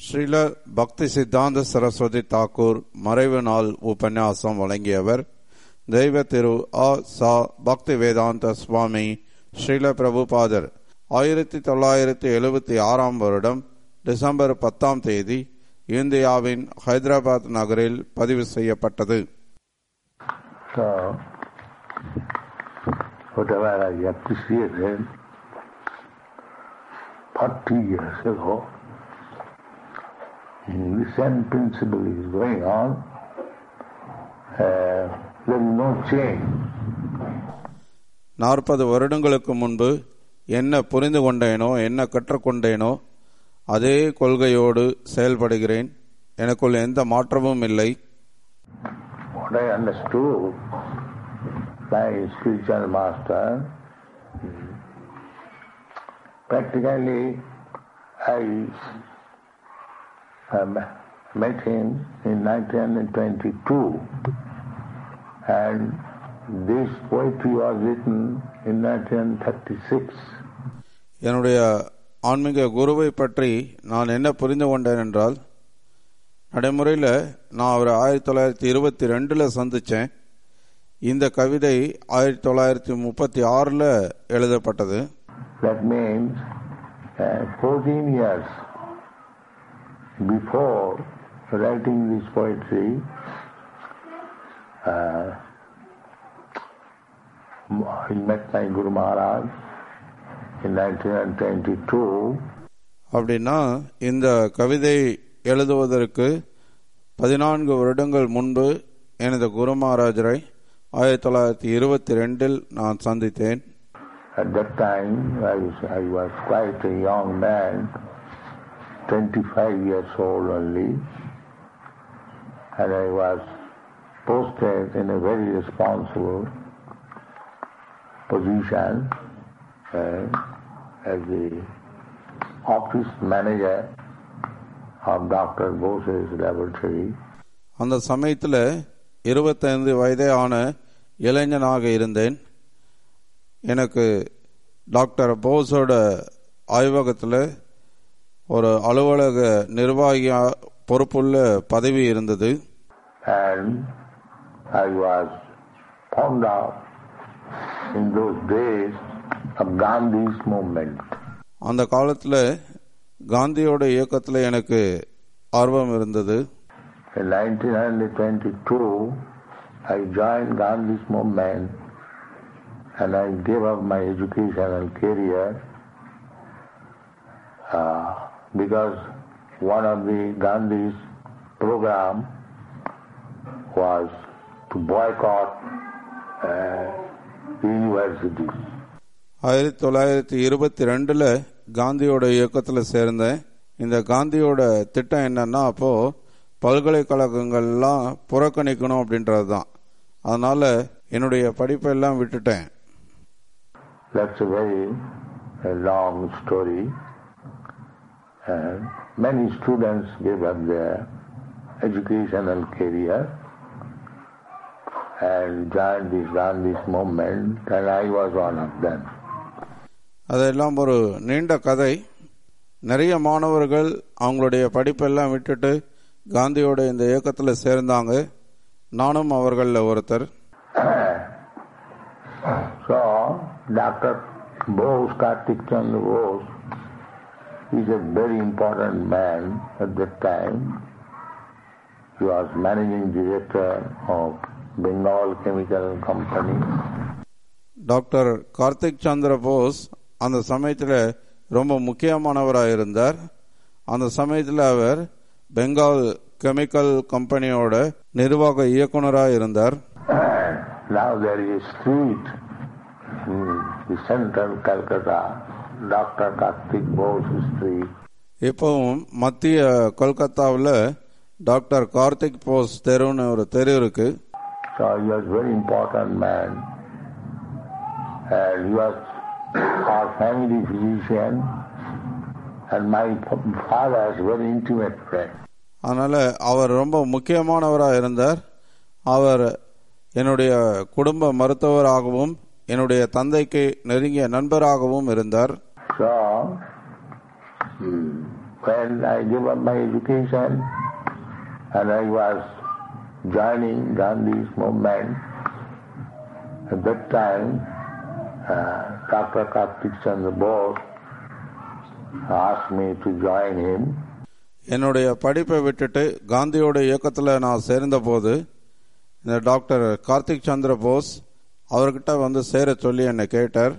ஸ்ரீல பக்தி சித்தாந்த சரஸ்வதி தாக்கூர் மறைவு நாள் உபன்யாசம் வழங்கியவர் தெய்வ திரு ஆ சா பக்தி வேதாந்த சுவாமி ஸ்ரீல பிரபுபாதர் ஆயிரத்தி தொள்ளாயிரத்தி எழுபத்தி ஆறாம் வருடம் டிசம்பர் பத்தாம் தேதி இந்தியாவின் ஹைதராபாத் நகரில் பதிவு செய்யப்பட்டது So, whatever I appreciated 40 years ago, the same principle is going on. Uh, there is no change. நாற்பது வருடங்களுக்கு முன்பு என்ன புரிந்து கொண்டேனோ என்ன கற்றுக்கொண்டேனோ அதே கொள்கையோடு செயல்படுகிறேன் எனக்குள் எந்த மாற்றமும் இல்லை What I understood by spiritual master, practically I um, met him in 1922 and this poetry was written in 1936. என்னுடைய ஆன்மீக குருவை பற்றி நான் என்ன புரிந்து கொண்டேன் என்றால் நடைமுறையில் நான் அவரை ஆயிரத்தி தொள்ளாயிரத்தி இருபத்தி ரெண்டில் சந்தித்தேன் இந்த கவிதை ஆயிரத்தி தொள்ளாயிரத்தி முப்பத்தி ஆறில் எழுதப்பட்டது That means uh, 14 years before writing this poetry, uh, I met my Guru Maharaj in 1922 அப்படின்னா இந்த கவிதை எழுதுவதற்கு பதினான்கு வருடங்கள் முன்பு எனது குரு மகாராஜரை ஆயிரத்தி தொள்ளாயிரத்தி இருபத்தி ரெண்டில் நான் சந்தித்தேன் At that time, I was, I was quite a young man, 25 years old only, and I was posted in a very responsible position uh, as the office manager of Dr. Bose's laboratory. அந்த சமயத்தில் இருபத்தைந்து வயதே ஆன இளைஞனாக இருந்தேன் எனக்கு doctor போஸோட ஆய்வகத்தில் ஒரு அலுவலக நிர்வாகியா பொறுப்புள்ள பதவி இருந்தது and I was fond of in those days of Gandhi's movement. அந்த காலத்தில் காந்தியோட இயக்கத்தில் எனக்கு ஆர்வம் இருந்தது In 1922, I joined Gandhi's movement and I gave up my educational career uh, because one of the Gandhi's program was to boycott uh, the universities. ஆயிரத்தி தொள்ளாயிரத்தி இருபத்தி ரெண்டில் காந்தியோட இயக்கத்தில் சேர்ந்தேன் இந்த காந்தியோட திட்டம் என்னன்னா அப்போ பல்கலைக்கழகங்கள்லாம் புறக்கணிக்கணும் அப்படின்றது தான் அதனால என்னுடைய படிப்பை எல்லாம் விட்டுட்டேன் That's a very a long story. And many students gave up their educational career and joined this Gandhi's movement, and I was one of them. அதெல்லாம் ஒரு நீண்ட கதை நிறைய மாணவர்கள் அவங்களுடைய படிப்பெல்லாம் விட்டுட்டு காந்தியோட இந்த இயக்கத்தில் சேர்ந்தாங்க நானும் அவர்களில் ஒருத்தர் So, Dr. Bose, Kartik Chandra Bose, is a very important man at that time. He was managing director of Bengal Chemical Company. Doctor Karthik Chandra Bose அந்த சமயத்தில் ரொம்ப முக்கியமானவராக இருந்தார் அந்த சமயத்தில் அவர் பெங்கால் கெமிக்கல் கம்பெனியோட நிர்வாக இயக்குனராக இருந்தார் now there is a street in the central Calcutta, Dr. Kartik Bose Street. இப்போவும் மத்திய கொல்கத்தாவில் டாக்டர் கார்த்திக் போஸ் தெருன்னு ஒரு தெரு இருக்கு So he was a very important man. And he was our family physician and my f- father's very intimate friend. அதனால அவர் ரொம்ப முக்கியமானவராக இருந்தார் அவர் என்னுடைய குடும்ப மருத்துவராகவும் என்னுடைய தந்தைக்கு நெருங்கிய நண்பராகவும் இருந்தார் So, hmm, when I gave up my education and I was joining Gandhi's movement, at that time, uh, Dr. Kartik Chandra Bose asked me to join him. என்னுடைய படிப்பை விட்டுட்டு காந்தியோட இயக்கத்தில் நான் சேர்ந்தபோது இந்த டாக்டர் கார்த்திக் சந்திர போஸ் அவர்கிட்ட வந்து சேர சொல்லி என்னை கேட்டார்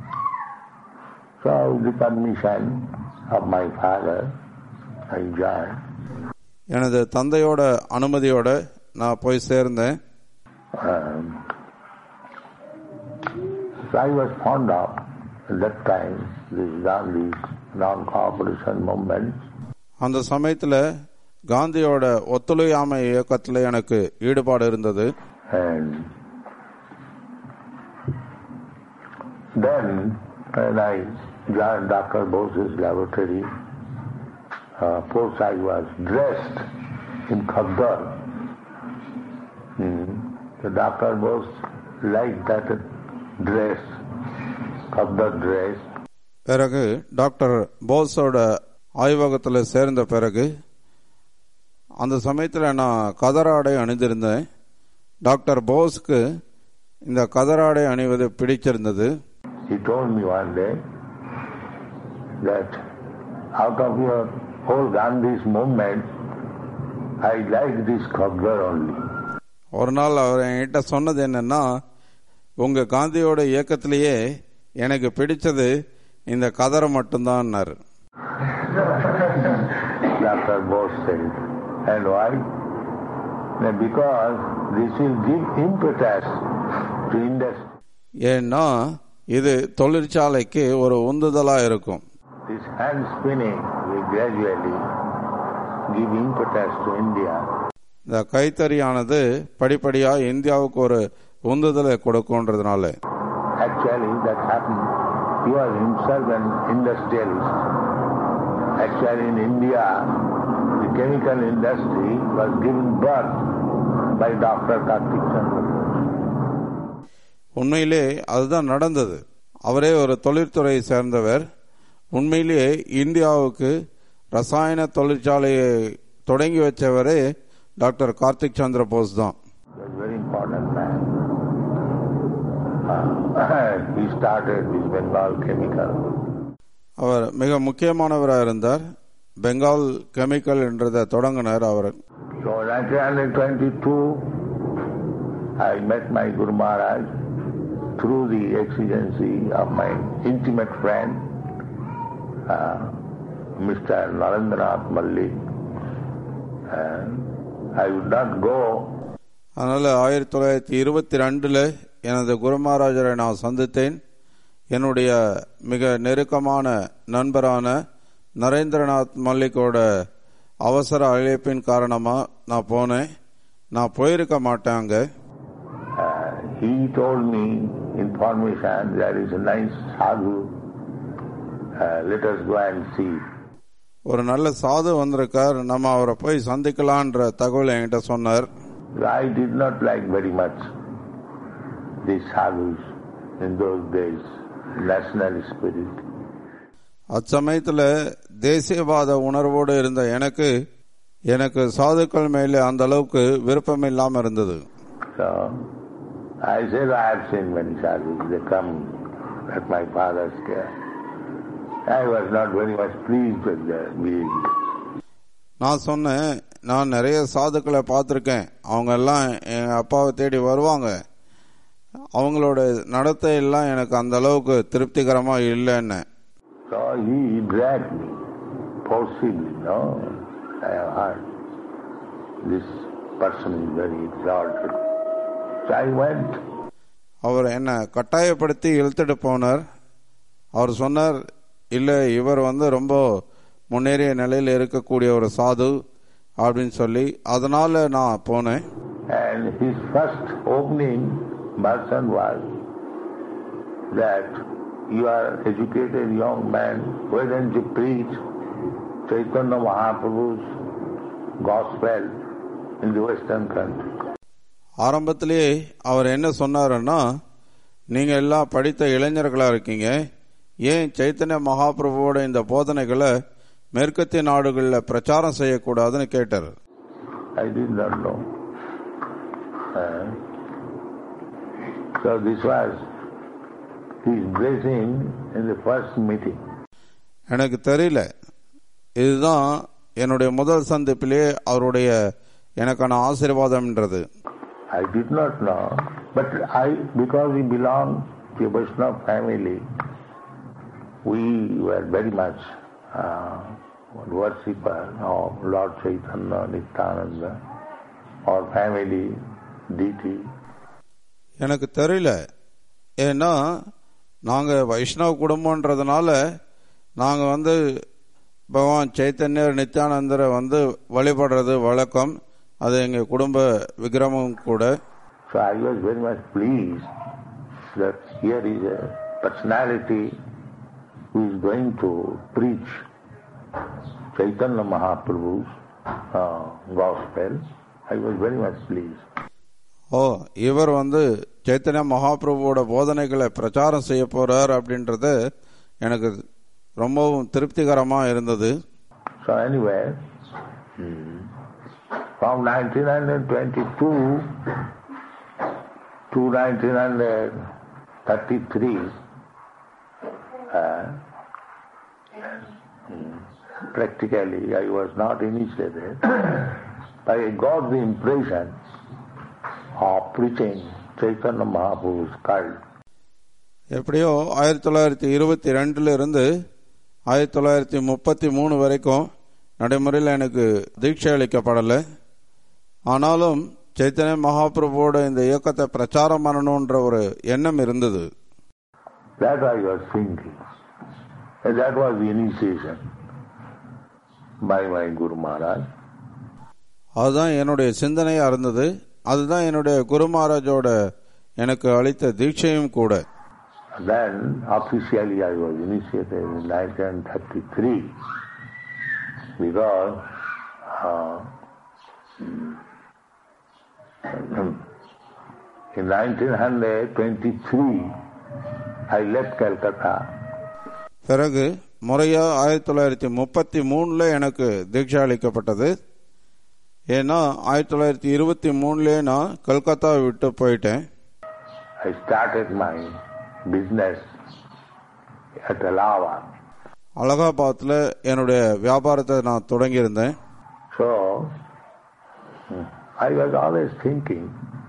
So with the permission of my father, I joined. எனது தந்தையோட அனுமதியோட நான் போய் சேர்ந்தேன் Um, so I was fond of, at that time, this Gandhi's non-cooperation movement. அந்த சமயத்தில் காந்தியோட ஒத்துழையாமை இயக்கத்தில் எனக்கு ஈடுபாடு இருந்தது And then when I joined Dr. Bose's laboratory, uh, post I was dressed in khabdar. Hmm. The Dr. Bose liked that dress, khabdar dress. பிறகு doctor போஸோட ஆய்வகத்தில் சேர்ந்த பிறகு அந்த சமயத்தில் நான் கதராடை அணிந்திருந்தேன் டாக்டர் போஸ்க்கு இந்த கதராடை அணிவது பிடிச்சிருந்தது He told me one day that out of your whole Gandhi's movement, I like this khabdar only. ஒரு நாள் அவர் என்கிட்ட சொன்னது என்னன்னா உங்க காந்தியோட இயக்கத்திலேயே எனக்கு பிடிச்சது இந்த கதரை மட்டும்தான்னாரு Dr. Bose said. And why? Now, Because this will give impetus to industry. ஏன்னா இது தொழிற்சாலைக்கு ஒரு உந்துதலா இருக்கும் This hand spinning will gradually give impetus to India. இந்த கைத்தறியானது படிப்படியா இந்தியாவுக்கு ஒரு உந்துதலை கொடுக்கும்ன்றதுனால Actually, that happened. He was himself an industrialist. Actually, in India, the chemical industry was given birth by Dr. Kartik Chandra Bose. உண்மையிலே அதுதான் நடந்தது அவரே ஒரு தொழிற்துறையை சேர்ந்தவர் உண்மையிலேயே இந்தியாவுக்கு ரசாயன தொழிற்சாலையை தொடங்கி வச்சவரே டாக்டர் கார்த்திக் சந்திர போஸ் தான் He was a very important man. Uh, he started with Bengal Chemical. அவர் மிக முக்கியமானவராக இருந்தார் பெங்கால் கெமிக்கல் என்றதை தொடங்கினார் அவர் So in 1922, I met my Guru Maharaj through the exigency of my intimate friend, uh, Mr. Narendranath Mallik. And I would not go அதனால ஆயிரத்தி தொள்ளாயிரத்தி இருபத்தி ரெண்டுல எனது குருமகாராஜரை நான் சந்தித்தேன் என்னுடைய மிக நெருக்கமான நண்பரான நரேந்திரநாத் மல்லிக்கோட அவசர அழைப்பின் காரணமா நான் போனேன் நான் போயிருக்க மாட்டேன் அங்க Uh, he told me information there is a nice sadhu. Uh, let us go and see. ஒரு நல்ல சாது வந்திருக்கார் நம்ம அவரை போய் சந்திக்கலான்ற தகவல் என்கிட்ட சொன்னார் I did not like very much these sadhus in those days, national spirit. அச்சமயத்துல தேசியவாத உணர்வோடு இருந்த எனக்கு எனக்கு சாதுக்கள் மேலே அந்த அளவுக்கு விருப்பம் இல்லாம இருந்தது So I said I have seen many sadhus. They come at my father's care. I was not very much pleased with their behavior. நான் சொன்னேன் நான் நிறைய சாதுக்களை பார்த்துருக்கேன் அவங்க எல்லாம் என் அப்பாவை தேடி வருவாங்க அவங்களோட நடத்தை எல்லாம் எனக்கு அந்த அளவுக்கு திருப்திகரமா இல்லைன்னு So he dragged me forcibly. No, I have heard this person is very exalted. So I went. அவர் என்னை கட்டாயப்படுத்தி இழுத்துட்டு போனார் அவர் சொன்னார் இல்லை இவர் வந்து ரொம்ப முன்னேறிய நிலையில் இருக்கக்கூடிய ஒரு சாது அப்படின்னு சொல்லி அதனால நான் போனேன் And his first opening version was that you are educated young man, why don't you preach Chaitanya Mahaprabhu's gospel in the western country? ஆரம்பத்திலேயே அவர் என்ன சொன்னாருன்னா நீங்க எல்லாம் படித்த இளைஞர்களா இருக்கீங்க ஏன் சைத்தன்ய மகாபிரபுவோட இந்த போதனைகளை மேற்கத்திய நாடுகளில் பிரச்சாரம் செய்யக்கூடாதுன்னு கேட்டார் I did not know. Uh, so this was his blessing in the first meeting. எனக்கு தெரியல இதுதான் என்னுடைய முதல் சந்திப்பிலே அவருடைய எனக்கான ஆசீர்வாதம்ன்றது I did not know, but I, because we belong to a Vaishnava family, we were very much uh, worshipper of Lord Chaitanya, Nityananda, our family deity. எனக்கு தெரியல ஏன்னா நாங்க வைஷ்ணவ குடும்பம்ன்றதுனால நாங்க வந்து பகவான் சைத்தன்யர் நித்யானந்தரை வந்து வழிபடுறது வழக்கம் அது எங்க குடும்ப விக்கிரமும் கூட So I was very much pleased that here is a personality who is going to preach Chaitanya Mahaprabhu's uh, gospel. I was very much pleased. ஓ இவர் வந்து சைத்தன்ய மகாபிரபுவோட போதனைகளை பிரச்சாரம் செய்ய போறார் அப்படின்றது எனக்கு ரொம்பவும் திருப்திகரமா இருந்தது So anyway, hmm, from 1922 to 1933, uh, hmm, practically I was not initiated, but I got the impression of preaching Chaitanya Mahaprabhu's cult. எப்படியோ ஆயிரத்தி தொள்ளாயிரத்தி இருபத்தி ரெண்டுல இருந்து ஆயிரத்தி தொள்ளாயிரத்தி முப்பத்தி மூணு வரைக்கும் நடைமுறையில் எனக்கு தீட்சை அளிக்கப்படலை ஆனாலும் சைத்தன்ய மகாபிரபுவோட இந்த இயக்கத்தை பிரச்சாரம் பண்ணணுன்ற ஒரு எண்ணம் இருந்தது That I was thinking. And that was the initiation by my Guru Maharaj. அதுதான் என்னுடைய சிந்தனையா இருந்தது அதுதான் என்னுடைய குரு மகாராஜோட எனக்கு அளித்த தீட்சையும் கூட Then officially I was initiated in 1933 because uh, in 1923 I left Calcutta பிறகு முறையா ஆயிரத்தி தொள்ளாயிரத்தி முப்பத்தி மூணுல எனக்கு தீட்சை அளிக்கப்பட்டது ஏன்னா ஆயிரத்தி தொள்ளாயிரத்தி இருபத்தி மூணுலயே நான் கல்கத்தா விட்டு போயிட்டேன் I started my business at Allahabad. அலகாபாத்ல என்னுடைய வியாபாரத்தை நான் தொடங்கியிருந்தேன் So hmm, I was always thinking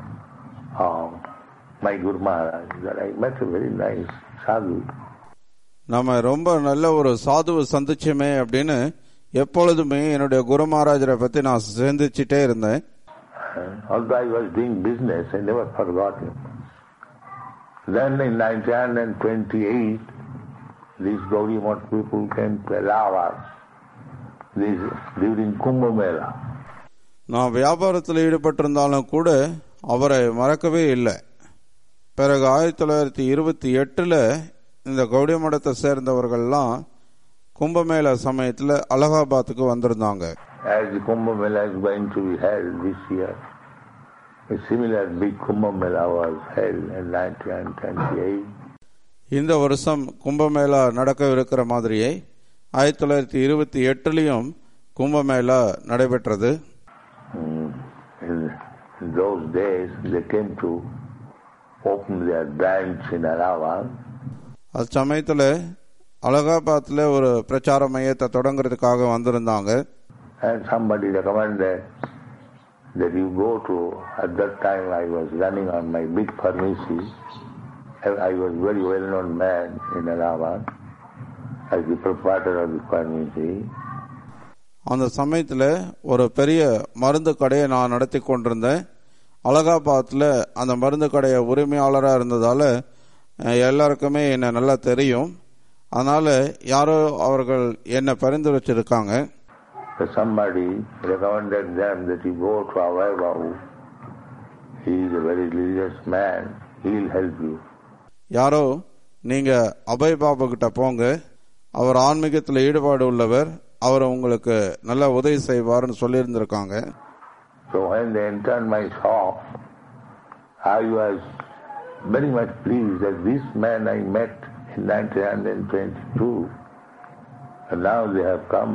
of my Guru Maharaj that I met a very nice sadhu. நம்ம ரொம்ப நல்ல ஒரு சாதுவை சந்திச்சுமே அப்படின்னு எப்பொழுதுமே என்னுடைய குரு மகாராஜரை பத்தி நான் சிந்திச்சுட்டே இருந்தேன் Uh, although I was doing business, I never forgot him. Then in 1928, these Gauri Math people came to Allahabad this, during Kumbh Mela. நான் வியாபாரத்தில் ஈடுபட்டிருந்தாலும் கூட அவரை மறக்கவே இல்லை பிறகு ஆயிரத்தி தொள்ளாயிரத்தி இருபத்தி எட்டுல இந்த கௌடிய மடத்தை சேர்ந்தவர்கள்லாம் கும்பமேளா சமயத்துல அலகாபாத்துக்கு வந்திருந்தாங்க As the Kumbh Mela is going to be held this year, a similar big Kumbh Mela was held in 1928. இந்த வருஷம் கும்பமேளா நடக்கவிருக்கிற மாதிரியே ஆயிரத்தி தொள்ளாயிரத்தி இருபத்தி எட்டுலயும் கும்பமேளா நடைபெற்றது Mm, In, in those days, they came to open their branch in Allahabad. அது சமயத்துல அலகாபாத்ல ஒரு பிரச்சார மையத்தை தொடங்குறதுக்காக வந்திருந்தாங்க And somebody recommended that you go to, at that time I was running on my big pharmacy. I I was very well-known man in Allahabad as the proprietor of the pharmacy. அந்த சமயத்துல ஒரு பெரிய மருந்து கடையை நான் நடத்தி கொண்டிருந்தேன் அலகாபாத்ல அந்த மருந்து கடைய உரிமையாளராக இருந்ததால அஹ், எல்லாருக்குமே என்ன நல்லா தெரியும் அதனால யாரோ அவர்கள் என்னை பரிந்துரைச்சிருக்காங்க So somebody recommended them that you go to Avai Babu. He is a very religious man. He will help you. யாரோ நீங்க அபய் பாபா கிட்ட போங்க அவர் ஆன்மீகத்தில் ஈடுபாடு உள்ளவர் அவர் உங்களுக்கு நல்ல உதவி செய்வார்னு சொல்லியிருந்திருக்காங்க So when they entered my shop, I was very much pleased that this man I met in 1922 And now they have come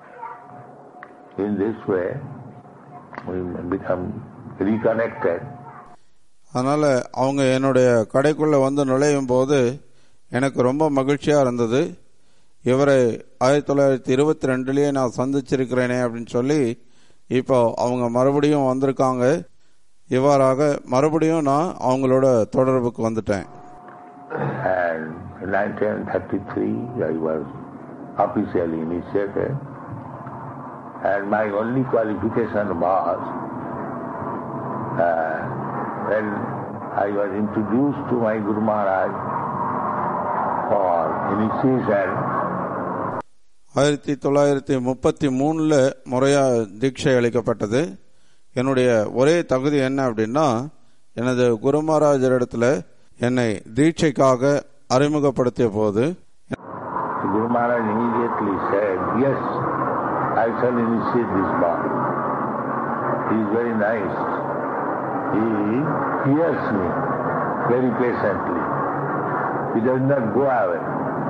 in this way, we become reconnected. அதனால அவங்க என்னுடைய கடைக்குள்ள வந்து நுழையும் போது எனக்கு ரொம்ப மகிழ்ச்சியா இருந்தது இவரை ஆயிரத்தி தொள்ளாயிரத்தி இருபத்தி ரெண்டுலயே நான் சந்திச்சிருக்கிறேனே அப்படின்னு சொல்லி இப்போ அவங்க மறுபடியும் வந்திருக்காங்க இவ்வாறாக மறுபடியும் நான் அவங்களோட தொடர்புக்கு வந்துட்டேன் And in 1933, I was officially initiated, and my only qualification was uh, when I was introduced to my Guru Maharaj for initiation, ஆயிரத்தி தொள்ளாயிரத்தி முப்பத்தி மூணுல முறையா தீட்சை அளிக்கப்பட்டது என்னுடைய ஒரே தகுதி என்ன அப்படின்னா எனது குருமராஜர் இடத்துல என்னை தீட்சைக்காக அறிமுகப்படுத்திய போது the Guru Maharaj immediately said, Yes, I shall initiate this boy. He is very nice. He hears me very patiently. He does not go away.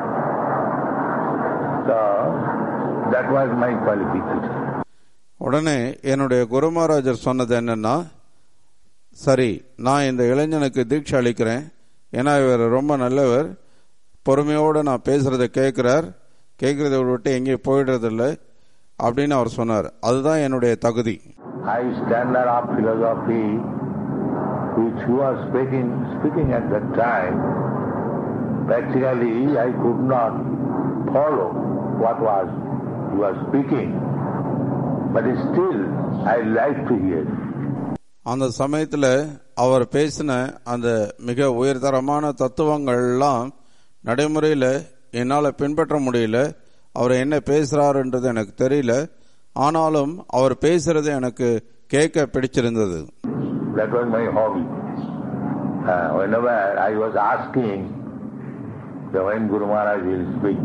So, that was my qualification. உடனே என்னுடைய குருமராஜர் சொன்னது என்னன்னா சரி நான் இந்த இளைஞனுக்கு தீட்சை அளிக்கிறேன் ஏன்னா இவர் ரொம்ப நல்லவர் பொறுமையோடு நான் பேசுறத கேட்கிறார் கேட்கறத விட்டு எங்கேயும் போயிடுறது இல்லை அப்படின்னு அவர் சொன்னார் அதுதான் என்னுடைய தகுதி high standard of philosophy which he was speaking, speaking at that time, practically I could not follow what was he was speaking. But still, I like to hear. அந்த சமயத்தில் அவர் பேசின அந்த மிக உயர்தரமான தத்துவங்கள்லாம் நடைமுறையில் என்னால் பின்பற்ற முடியல அவர் என்ன பேசுறாருன்றது எனக்கு தெரியல ஆனாலும் அவர் பேசுறது எனக்கு கேட்க பிடிச்சிருந்தது That was my hobby. Uh, whenever I was asking the when Guru Maharaj will speak.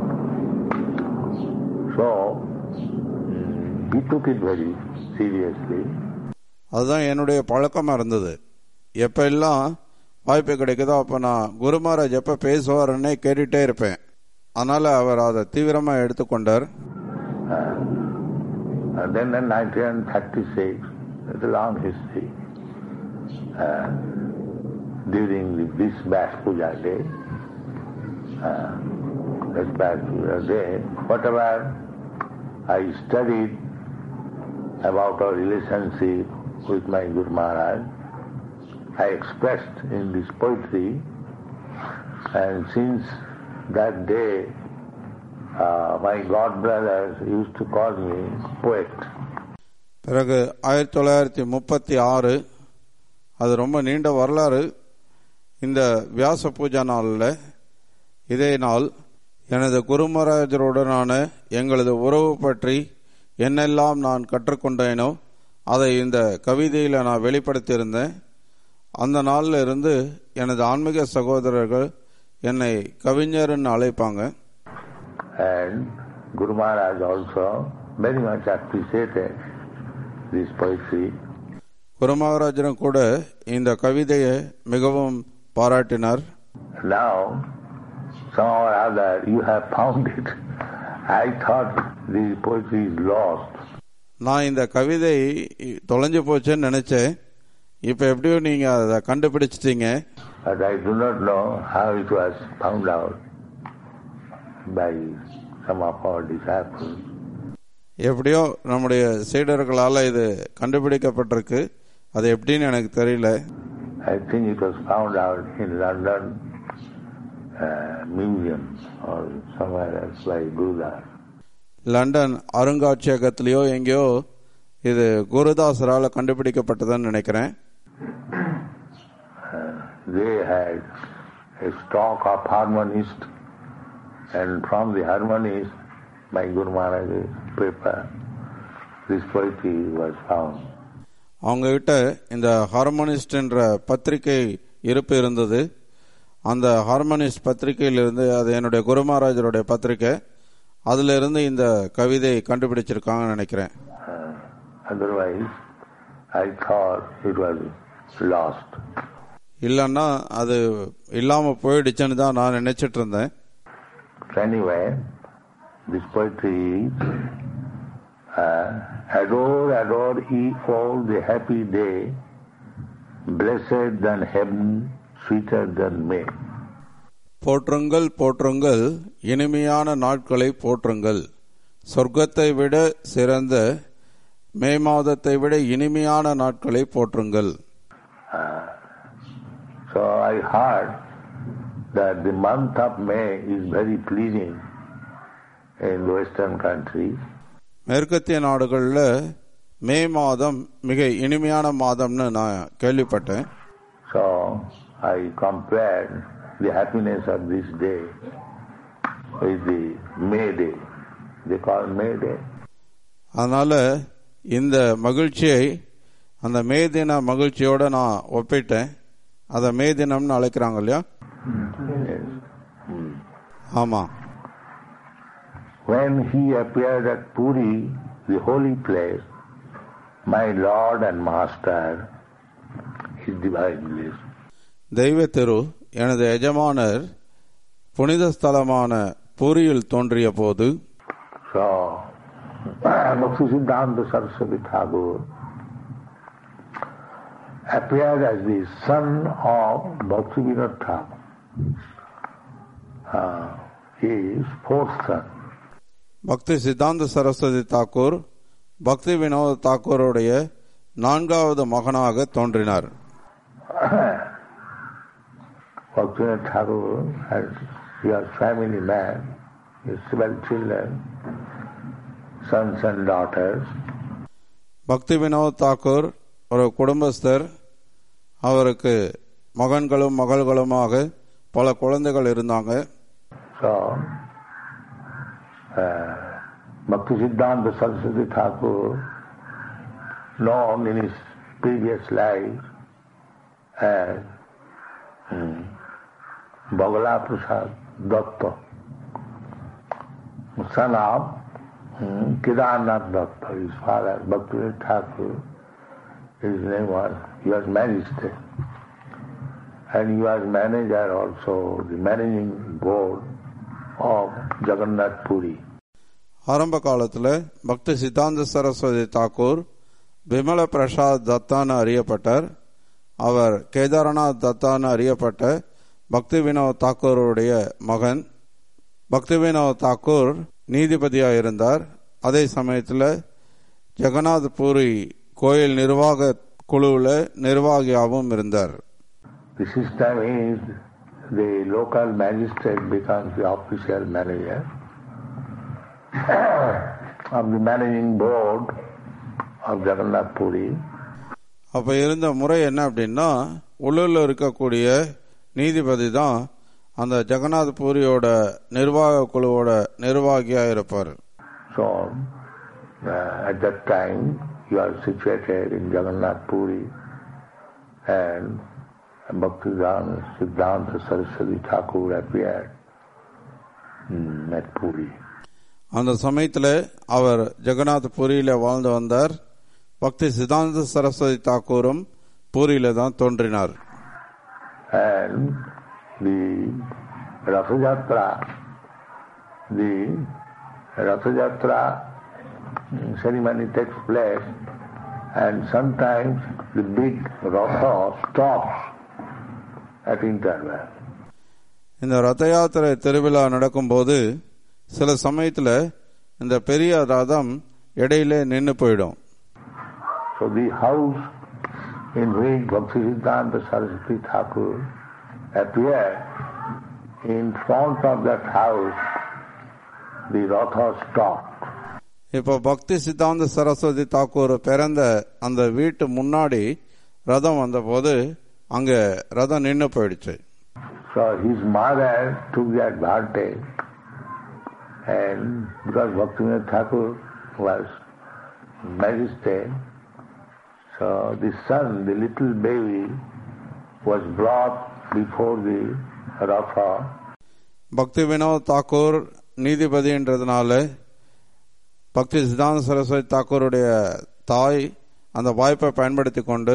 So, mm, he took it very seriously. அதுதான் என்னுடைய பழக்கமா இருந்தது எப்ப எல்லாம் வாய்ப்பு கிடைக்குதோ அப்ப நான் குருமராஜ் எப்ப பேசுவாருன்னே கேட்டுட்டே இருப்பேன் அதனால அவர் அதை தீவிரமா எடுத்துக்கொண்டார் Uh, and then in 1936, it's a long history, uh, during the Bisbash Puja day, uh, Bisbash Puja day, whatever I studied about our relationship with my Guru Maharaj, I expressed in this poetry, and since that day, uh, my god brothers used to call me poet. பிறகு ஆயிரத்தி தொள்ளாயிரத்தி முப்பத்தி ஆறு அது ரொம்ப நீண்ட வரலாறு இந்த வியாச பூஜா நாளில் இதே நாள் எனது குருமராஜருடனான எங்களது உறவு பற்றி என்னெல்லாம் நான் கற்றுக்கொண்டேனோ அதை இந்த கவிதையில் நான் வெளிப்படுத்தியிருந்தேன் அந்த நாளில் இருந்து எனது ஆன்மீக சகோதரர்கள் என்னை கவிஞர்னு அழைப்பாங்க And Guru Maharaj also very much appreciated this poetry. குருமகாராஜரும் கூட இந்த கவிதையை மிகவும் பாராட்டினார் Now, somehow or other, you have found it. I thought the poetry is lost. நான் இந்த கவிதை தொலைஞ்சு போச்சுன்னு நினைச்சேன் இப்ப எப்படியோ நீங்க அதை கண்டுபிடிச்சிட்டீங்க But I do not know how it was found out by some of our disciples. எப்படியோ நம்முடைய சீடர்களால இது கண்டுபிடிக்கப்பட்டிருக்கு அது எப்படின்னு எனக்கு தெரியல I think it was found out in London uh, Museum or somewhere else by Gurudas. London அருங்காட்சியகத்திலேயோ எங்கேயோ இது குருதாசரால கண்டுபிடிக்கப்பட்டதுன்னு நினைக்கிறேன் They had a stock of harmonists and from the harmonists, my Guru Maharaj's paper, this poetry was found. அவங்க கிட்ட இந்த harmonist என்ற பத்திரிகை இருப்பு இருந்தது அந்த ஹார்மோனிஸ்ட் பத்திரிகையிலிருந்து அது என்னுடைய குருமராஜருடைய பத்திரிகை அதுல இருந்து இந்த கவிதை கண்டுபிடிச்சிருக்காங்கன்னு நினைக்கிறேன் Uh, otherwise, I thought it was lost. இல்லைன்னா அது இல்லாம போயிடுச்சுன்னு தான் நான் நினைச்சிட்டு இருந்தேன் Anyway, this poetry is uh, adore, adore ye all the happy day, blessed than heaven, sweeter than May. போற்றுங்கள் போற்றுங்கள் இனிமையான நாட்களை போற்றுங்கள் சொர்க்கத்தை விட சிறந்த மே மாதத்தை விட இனிமையான நாட்களை போற்றுங்கள் So I heard that the month of May is very pleasing in the western countries. மேற்கத்திய நாடுகளில் மே மாதம் மிக இனிமையான மாதம்னு நான் கேள்விப்பட்டேன் So I compared the happiness of this day with the May Day. They call May Day. அதனால இந்த மகிழ்ச்சியை அந்த மே தின மகிழ்ச்சியோட நான் ஒப்பிட்டேன் அதை மே தினம்னு அழைக்கிறாங்க இல்லையா Yes. ஆமா When he appeared at Puri, the holy place, my Lord and Master, his divine bliss. தெய்வ திரு எனது எஜமானர் புனித ஸ்தலமான பூரியில் தோன்றிய போது So, Bhakti Siddhanta Saraswati Thakur appeared as the son of Bhakti Vinod Thakur. Uh, his fourth son. பக்தி சித்தாந்த சரஸ்வதி தாக்கூர் பக்தி வினோத் தாக்கூருடைய நான்காவது மகனாக தோன்றினார் Bhakti Vinod Thakur has, he was family man, he has several children, sons and daughters. பக்தி வினோத் தாக்கூர் ஒரு குடும்பஸ்தர் அவருக்கு மகன்களும் மகள்களுமாக பல குழந்தைகள் இருந்தாங்க So, uh, Bhakti Siddhanta Saraswati Thakur, known in his previous life as um, Bhagala Prasad Datta, son of um, Kedarnath Datta, his father, Bhakti Thakur, his name was, he was magistrate. And he was manager also, the managing board of Jagannath Puri. ஆரம்ப காலத்தில் பக்தி சித்தாந்த சரஸ்வதி தாக்கூர் விமல பிரசாத் தத்தான்னு அறியப்பட்டார் அவர் கேதாரநாத் தத்தான்னு அறியப்பட்ட பக்தி வினோத் தாக்கூருடைய மகன் பக்தி வினோத் தாக்கூர் நீதிபதியாக இருந்தார் அதே சமயத்தில் ஜெகநாத் பூரி கோயில் நிர்வாக குழுவில் நிர்வாகியாகவும் இருந்தார் The system is the local magistrate becomes the official manager of the managing board of Jagannath Puri. அப்போ இருந்த முறை என்ன அப்படின்னா உள்ளூரில் இருக்கக்கூடிய நீதிபதி தான் அந்த ஜெகநாத் பூரியோட நிர்வாக குழுவோட நிர்வாகியாக இருப்பார் So, uh, at that time, you are situated in Jagannath Puri and Bhaktivedanta Siddhanta Saraswati Thakur appeared mm, at Puri. அந்த சமயத்தில் அவர் ஜெகநாத் பூரியில் வாழ்ந்து வந்தார் பக்தி சித்தாந்த சரஸ்வதி தாக்கூரும் பூரியில தான் தோன்றினார் And the Rathayatra, the Rathayatra ceremony takes place and sometimes the big Ratha stops at interval. இந்த ரத யாத்திரை திருவிழா நடக்கும்போது சில சமயத்தில் இந்த பெரிய ரதம் இடையில நின்று போயிடும் So the house in which Bhaktisiddhanta Saraswati Thakur appeared, in front of that house, the Ratha stopped. இப்போ பக்தி சித்தாந்த சரஸ்வதி தாக்கூர் பிறந்த அந்த வீட்டு முன்னாடி ரதம் வந்தபோது அங்க ரதம் நின்று போயிடுச்சு So his mother took the advantage and because Bhaktivinoda Thakur was magistrate, so the son, the little baby, was brought before the Ratha பக்தி வினோத் தாக்கூர் நீதிபதின்றதுனால பக்தி சித்தாந்த சரஸ்வதி தாக்கூருடைய தாய் அந்த வாய்ப்பை பயன்படுத்தி கொண்டு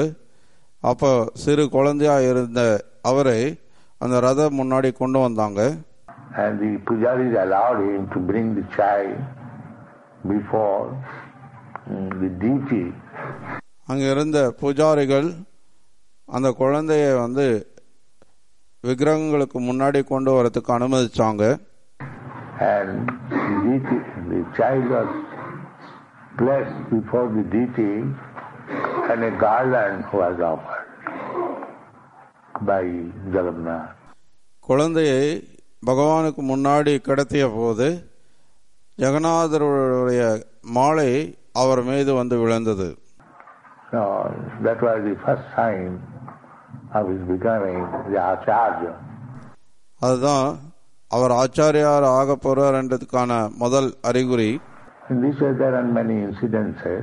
அப்போ சிறு குழந்தையா இருந்த அவரை அந்த ரதம் முன்னாடி கொண்டு வந்தாங்க and the pujaris allowed him to bring the child before mm, the deity. அங்கே இருந்த பூஜாரிகள் அந்த குழந்தைய வந்து விக்கிரகங்களுக்கு முன்னாடி கொண்டு வரதுக்கு அனுமதிச்சாங்க And the deity, the child was placed before the deity and a garland was offered by Jagannath. குழந்தையை பகவானுக்கு முன்னாடி கிடத்திய போது ஜெகநாதருடைய மாலை அவர் மீது வந்து விழுந்தது So that was the first sign of his becoming the Acharya. அதுதான் அவர் ஆச்சாரியார் ஆக போறார் என்றதுக்கான முதல் அறிகுறி In this way there are many incidences.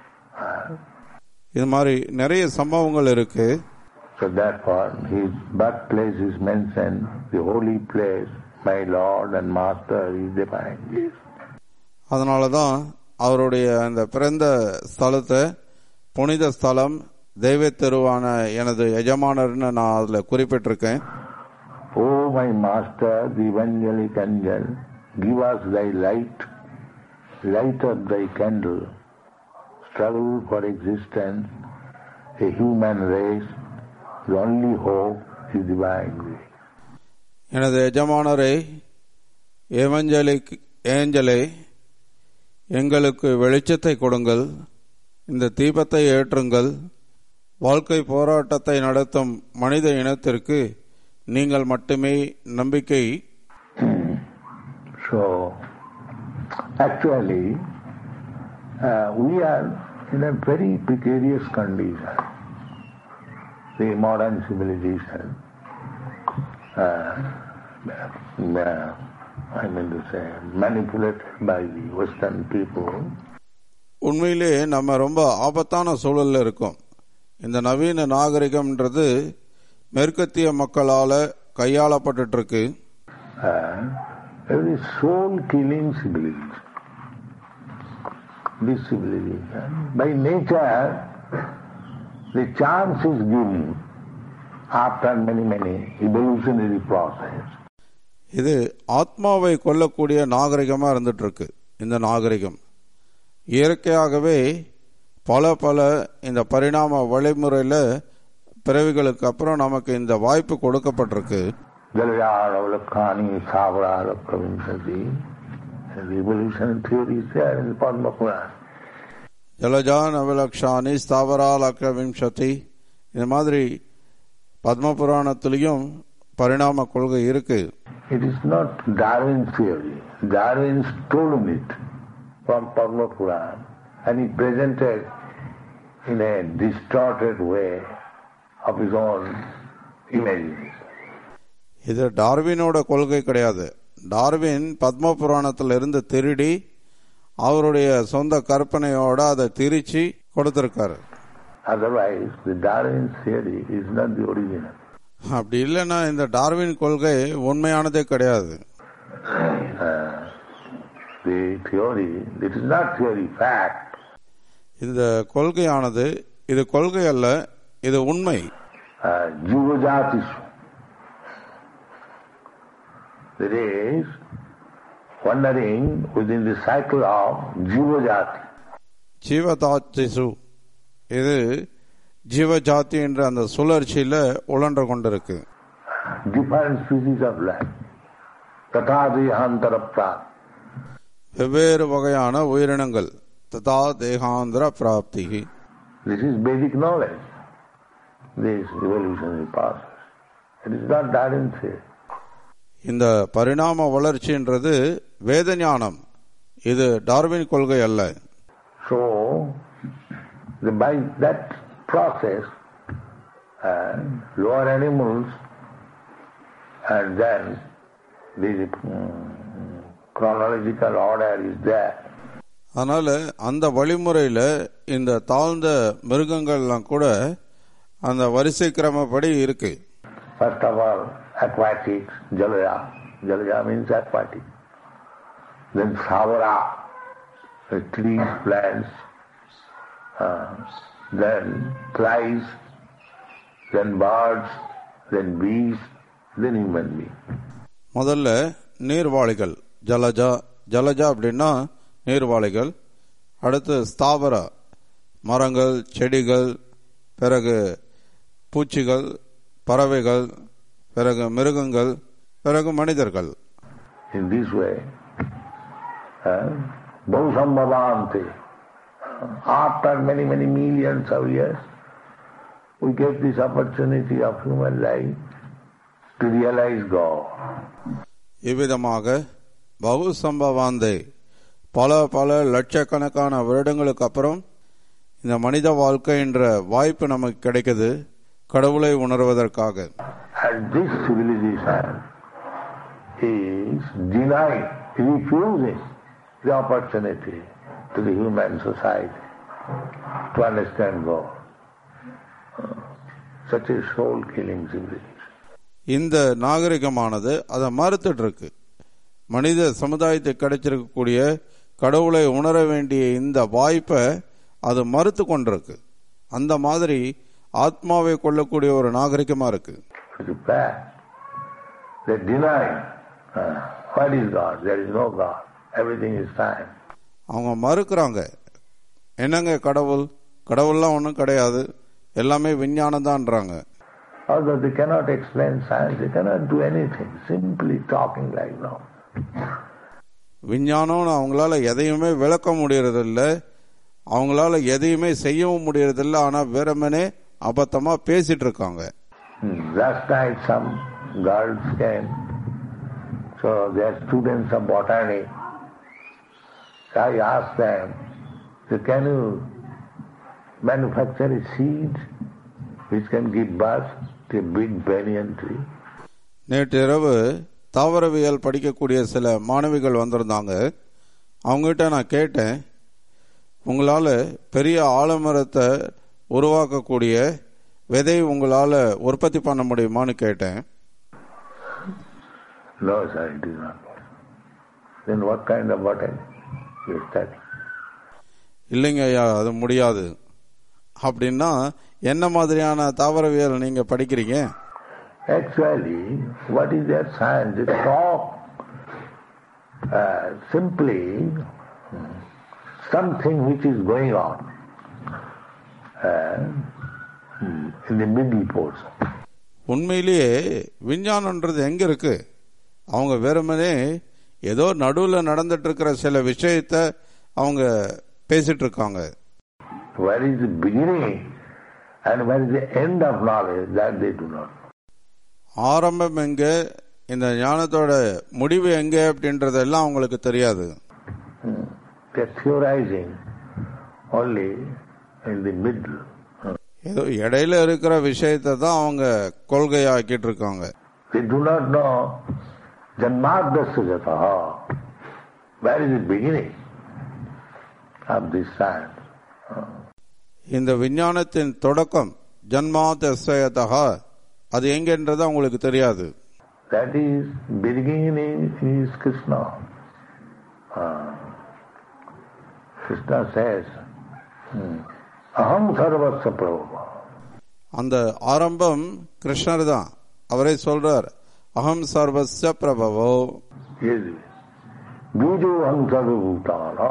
இது மாதிரி நிறைய சம்பவங்கள் இருக்கு So therefore his birthplace is mentioned, the holy place, my Lord and Master is defined this. அதனால தான் அவருடைய அந்த பிறந்த ஸ்தலத்தை புனித ஸ்தலம் தெய்வ தெருவான எனது எஜமானர்னு நான் அதில் குறிப்பிட்டிருக்கேன் O my Master, the evangelic angel, give us thy light, light of thy candle, struggle for existence, a human race, the only hope is divine grace. எனது எஜமானரை ஏவஞ்சலிக் ஏஞ்சலே எங்களுக்கு வெளிச்சத்தை கொடுங்கள் இந்த தீபத்தை ஏற்றுங்கள் வாழ்க்கை போராட்டத்தை நடத்தும் மனித இனத்திற்கு நீங்கள் மட்டுமே நம்பிக்கை So, actually, uh, we are in a very precarious condition. The modern civilization, uh, uh, I mean to say, manipulated by the Western people, உண்மையிலே நம்ம ரொம்ப ஆபத்தான சூழல்ல இருக்கோம் இந்த நவீன நாகரிகம்ன்றது மேற்கத்திய மக்களால கையாளப்பட்டுட்டு இருக்கு uh, it is soul-killing civilization. This civilization, by nature, the chance is given after many, many evolutionary process. இது ஆத்மாவை கொல்லக்கூடிய நாகரிகமா இருந்துட்டு இருக்கு இந்த நாகரிகம் இயற்கையாகவே பல பல இந்த பரிணாம வழிமுறையில பிறவிகளுக்கு அப்புறம் நமக்கு இந்த வாய்ப்பு கொடுக்கப்பட்டிருக்கு Jalayaravalakani Savaralakavimsati. The evolution theory is there in the Padma Purana. Jalaja நவலக்ஷானி ஸ்தாவராலக்க விம்சதி இந்த மாதிரி பத்ம புராணத்திலையும் பரிணாம கொள்கை இருக்கு It is not Darwin's theory. Darwin stolen it from Padma Purana and he presented in a distorted way of his own imagination. இது டார்வினோட கொள்கை கிடையாது Darwin Padma புராணத்துல இருந்து திருடி அவருடைய சொந்த கற்பனையோட அதை திரிச்சு கொடுத்திருக்காரு Otherwise, the Darwin theory is not the original. அப்படி இல்லைன்னா இந்த டார்வின் கொள்கை உண்மையானதே கிடையாது Uh, the theory, it is not theory, fact. இந்த கொள்கையானது இது கொள்கை அல்ல இது உண்மை uh, Jivajatishu. That is, wandering within the cycle of Jivajati. ஜீவதாத்திசு இது ஜீவஜாதி என்ற அந்த சுழற்சியில உழன்று கொண்டிருக்கு Different species of life. Tatadihantara prat. வெவ்வேறு வகையான உயிரினங்கள் ததா தேகாந்திர பிராப்திகி This is basic knowledge. This evolutionary process. It is not Darwin theory. இந்த பரிணாம வளர்ச்சின்றது வேத ஞானம் இது டார்வின் கொள்கை அல்ல So, the, by that process, uh, lower animals and then the mm, chronological order is there. அதனால அந்த வழிமுறையில இந்த தாழ்ந்த மிருகங்கள்லாம் கூட அந்த வரிசை கிரமப்படி இருக்கு First of all, aquatics, jalaya. Jalaya means aquatic. Then savara, the trees, plants. Uh, then flies, then birds, then bees, then human being. முதல்ல நீர்வாளிகள் ஜலஜா ஜலஜா அப்படின்னா நீர்வாளிகள் அடுத்து ஸ்தாவர மரங்கள் செடிகள் பிறகு பூச்சிகள் பறவைகள் பிறகு மிருகங்கள் பிறகு மனிதர்கள் In this way, uh, Bhausambhavante, after many, many millions of years, we get this opportunity of human life to realize God. இவ்விதமாக பகு சம்பவாந்தே பல பல லட்சக்கணக்கான வருடங்களுக்கு அப்புறம் இந்த மனித வாழ்க்கை என்ற வாய்ப்பு நமக்கு கிடைக்குது கடவுளை உணர்வதற்காக And this civilization is denying, refusing the opportunity to the human society to understand God. Such a soul-killing civilization. இந்த நாகரிகமானது அதை மறுத்துட்டு இருக்கு மனித சமுதாயத்துக்கு கிடைச்சிருக்கக்கூடிய கடவுளை உணர வேண்டிய இந்த வாய்ப்பை அது மறுத்து கொண்டிருக்கு அந்த மாதிரி ஆத்மாவை கொள்ளக்கூடிய ஒரு நாகரிகமா இருக்கு It's bad. They deny. Uh, what is God? There is no God. Everything is time. அவங்க மறுக்கிறாங்க என்னங்க கடவுள் கடவுள்லாம் ஒன்றும் கிடையாது எல்லாமே விஞ்ஞானம் தான்றாங்க Although they cannot explain science, they cannot do anything, simply talking like now. விஞ்ஞானம்னு அவங்களால எதையுமே விளக்க முடியறதில்ல அவங்களால எதையுமே செய்யவும் முடியறதில்ல ஆனா வெறுமனே அபத்தமா பேசிட்டு இருக்காங்க Hmm. Last night some girls came, so they are students of botany. So I asked them, so can you manufacture a seed which can give birth to a big banyan tree? நேற்று இரவு தாவரவியல் படிக்கக்கூடிய சில மாணவிகள் வந்திருந்தாங்க அவங்ககிட்ட நான் கேட்டேன் உங்களால பெரிய ஆலமரத்தை உருவாக்கக்கூடிய விதை உங்களால உற்பத்தி பண்ண முடியுமான்னு கேட்டேன் No, sir, it is not. Then what kind of botany you study? இல்லைங்க ஐயா அது முடியாது அப்படின்னா என்ன மாதிரியான தாவரவியல் நீங்க படிக்கிறீங்க Actually, what is their science? They talk uh, simply hmm, something which is going on uh, hmm, in the middle portion. உண்மையிலேயே விஞ்ஞானம்ன்றது எங்க இருக்கு அவங்க வெறுமனே ஏதோ நடுவில் நடந்துட்டு இருக்கிற சில விஷயத்த அவங்க பேசிட்டு இருக்காங்க Where is the beginning and where is the end of knowledge, that they do not know. ஆரம்பம் எங்க இந்த ஞானத்தோட முடிவு எங்க அப்படின்றதெல்லாம் அவங்களுக்கு தெரியாது Hmm. They are theorizing only in the middle. Hmm. ஏதோ இடையில இருக்கிற விஷயத்தை தான் அவங்க கொள்கையாக்கிட்டு இருக்காங்க They do not know Janmadasya Jataha. Where is the beginning of this science? இந்த விஞ்ஞானத்தின் தொடக்கம் ஜன்மாதசயதா அது எங்கன்றது அவங்களுக்கு தெரியாது That is, beginning is Krishna. Ah. Krishna says, hmm, Aham sarvasya prabhu. அந்த ஆரம்பம் கிருஷ்ணர் தான் அவரே சொல்றார் அகம் சர்வஸ்ய பிரபவோ Yes. Bijo aham sarvabhutana.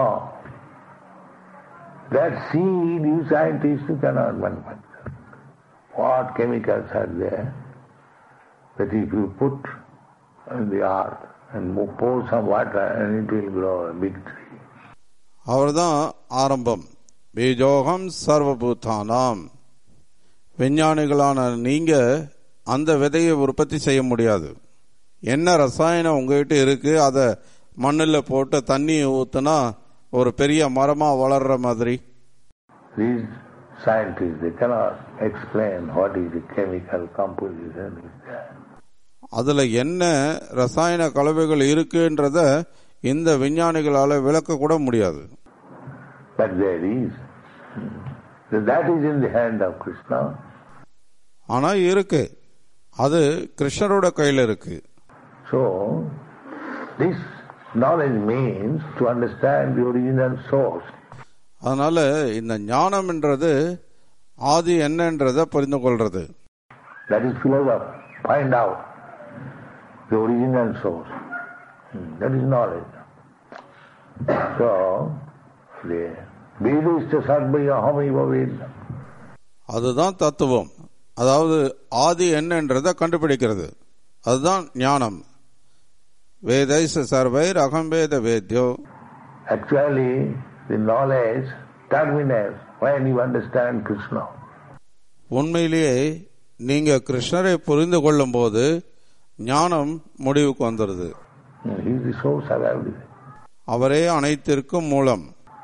That seed you scientists you cannot manufacture. What chemicals are there that if you put in the earth and pour some water and it will grow a big tree. அவர்தான் ஆரம்பம் பீஜோகம் சர்வபூதானாம் விஞ்ஞானிகளான நீங்க அந்த விதையை உற்பத்தி செய்ய முடியாது என்ன ரசாயனம் உங்ககிட்ட இருக்கு அதை மண்ணில் போட்டு தண்ணி ஊத்துனா ஒரு பெரிய மரமா வளர்ற மாதிரி These scientists, they cannot explain what is the chemical composition is there. அதுல என்ன ரசாயன கலவைகள் இருக்குன்றத இந்த விஞ்ஞானிகளால விளக்க கூட முடியாது But there is. So that is in the hand of Krishna. ஆனா இருக்கு அது கிருஷ்ணரோட கையில இருக்கு So, this knowledge means to understand the original source. அதனால இந்த ஞானம்ன்றது ஆதி என்னன்றத புரிந்து கொள்றது That is philosophy. Find out the original source. Hmm, That is knowledge. So, the Vedista Sarvaya Hami Bhavid. அதுதான் தத்துவம் அதாவது ஆதி என்னன்றதை கண்டுபிடிக்கிறது அதுதான் ஞானம் வேதைச சர்வைர் அகம்பேத வேத்யோ Actually, the knowledge terminates when you understand Krishna. உண்மையிலேயே நீங்க கிருஷ்ணரை புரிந்து கொள்ளும் போது ஞானம் முடிவுக்கு வந்துடுது Hmm, He is the source of everything. அவரே அனைத்திற்கும் மூலம்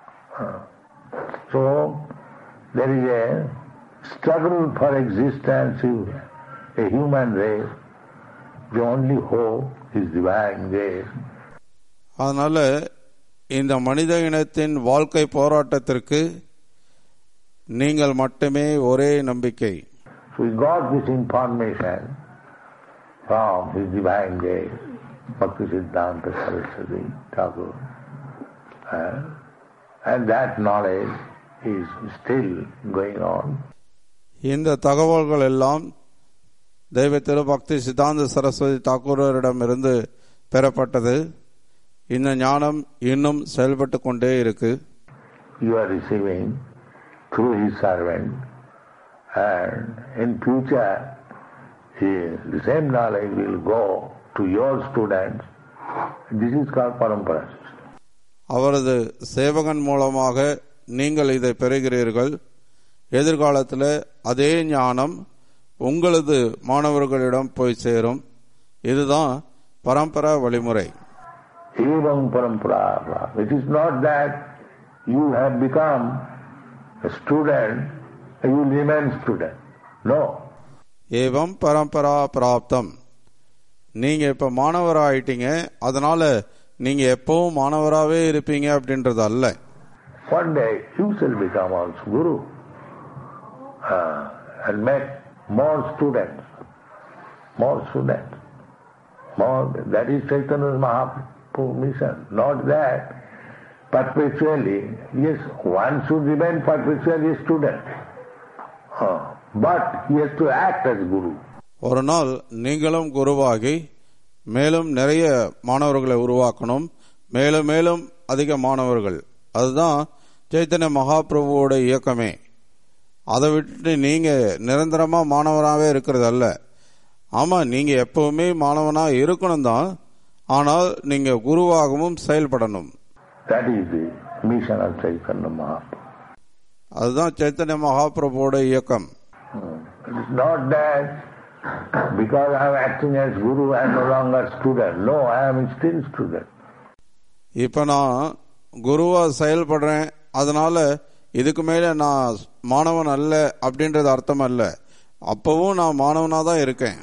So, there is a struggle for existence in a human race. The only hope is divine grace. அதனால இந்த மனித இனத்தின் வாழ்க்கை போராட்டத்திற்கு நீங்கள் மட்டுமே ஒரே நம்பிக்கை So we got this information from his divine grace, Bhakti Siddhanta Saraswati Thakur. Uh, and that knowledge is still going on. இந்த தகவல்கள் எல்லாம் தெய்வ திருபக்தி சித்தாந்த சரஸ்வதி தாக்கூரரிடமிருந்து பெறப்பட்டது இந்த ஞானம் இன்னும் செயல்பட்டு கொண்டே இருக்கு You are receiving through his servant and in future he- the same knowledge will go to your students. This is called parampara system. அவரது சேவகன் மூலமாக நீங்கள் இதை பெறுகிறீர்கள் எதிர்காலத்தில் அதே ஞானம் உங்களது மாணவர்களிடம் போய் சேரும் இதுதான் பரம்பரா வழிமுறை Evam parampara. It is not that you have become a student and you remain student. No. ஏவம் பரம்பரா பிராப்தம் நீங்க இப்ப மாணவராயிட்டீங்க அதனால நீங்க எப்பவும் மாணவராகவே இருப்பீங்க அப்படின்றது அல்ல One day you shall become also guru uh, and make more students. More students. More. That is Chaitanya Mahaprabhu mission. Not that perpetually. Yes, one should remain perpetually a student. Uh, but he has to act as guru. ஒரு நாள் நீங்களும் குருவாகி மேலும் நிறைய மாணவர்களை உருவாக்கணும் மேலும் மேலும் அதிக மாணவர்கள் அதுதான் சைத்தன்ய மகாபிரபுவோட இயக்கமே அதை விட்டுட்டு நீங்க நிரந்தரமா மாணவராகவே இருக்கிறது அல்ல ஆமா நீங்க எப்பவுமே மாணவனா இருக்கணும் தான் ஆனால் நீங்க குருவாகவும் செயல்படணும் That is the mission of Chaitanya Mahaprabhu. அதுதான் சைத்தன்ய மகாபிரபுவோட இயக்கம் Hmm. It is not that because I am acting as guru, I am no longer student. No, I am still student. இப்ப நான் குருவா செயல்படுறேன் அதனால இதுக்கு மேல நான் மாணவன் அல்ல அப்படின்றது அர்த்தம் அல்ல அப்பவும் நான் மாணவனா தான் இருக்கேன்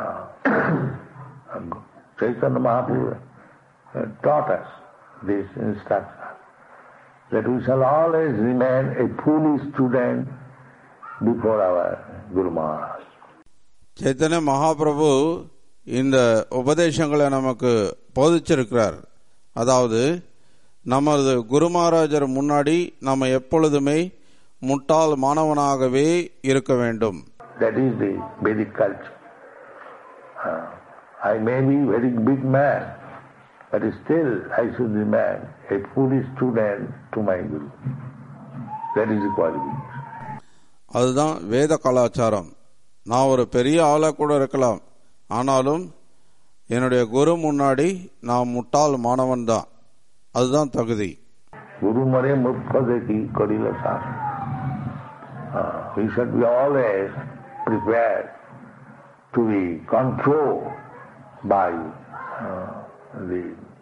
And Chaitanya Mahaprabhu uh, taught us this instruction that we shall always remain a fully student before our Guru Maharaj. Chaitanya Mahaprabhu இந்த உபதேசங்களை நமக்கு போதிச்சிருக்கிறார் அதாவது நமது குரு மகாராஜர் முன்னாடி நம்ம எப்பொழுதுமே முட்டாள் மாணவனாகவே இருக்க வேண்டும் That is the Vedic culture. Uh, I may be very big man, but still I should remain a fully student to my Guru. That is the qualification. அதுதான் வேத கலாச்சாரம் நான் ஒரு பெரிய ஆளா கூட இருக்கலாம் ஆனாலும் என்னுடைய குரு முன்னாடி நான் முட்டாள் மாணவன் தான் அதுதான் தகுதி Guru Mare Mukha Deki Karila Sas. We should be always prepared to be controlled by uh, the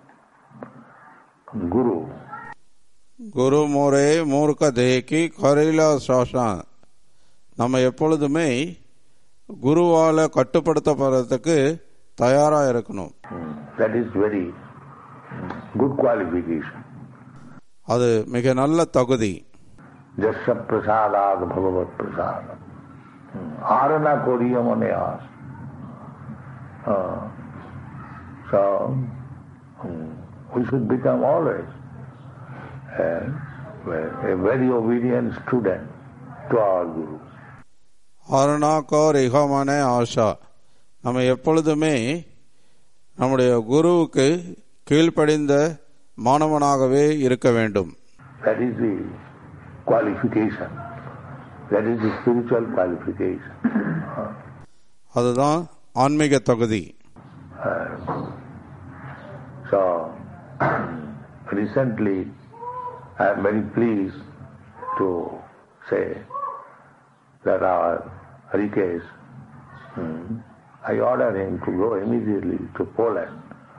Guru. குரு மோரே மூர்க்க தேக்கி கரையிலா சாஷான் நம்ம எப்பொழுதுமே குருவால கட்டுப்படுத்தப்படுறதுக்கு தயாரா இருக்கணும் Hmm. That is very good qualification. அது மிக நல்ல தகுதி Jasya prasadad bhagavat prasadam. Arana koriya mane as. Uh, so, hmm, we should become always a, a very obedient student to our Guru. அருணாக்கோர் இகமான Asha நம்ம எப்பொழுதுமே நம்முடைய குருவுக்கு கீழ்ப்படிந்த மாணவனாகவே இருக்க வேண்டும் That is the qualification. That is the spiritual qualification. அதுதான் ஆன்மீக தகுதி So, recently I am very pleased to say that our Rikesh, hmm, I ordered him to go immediately to Poland.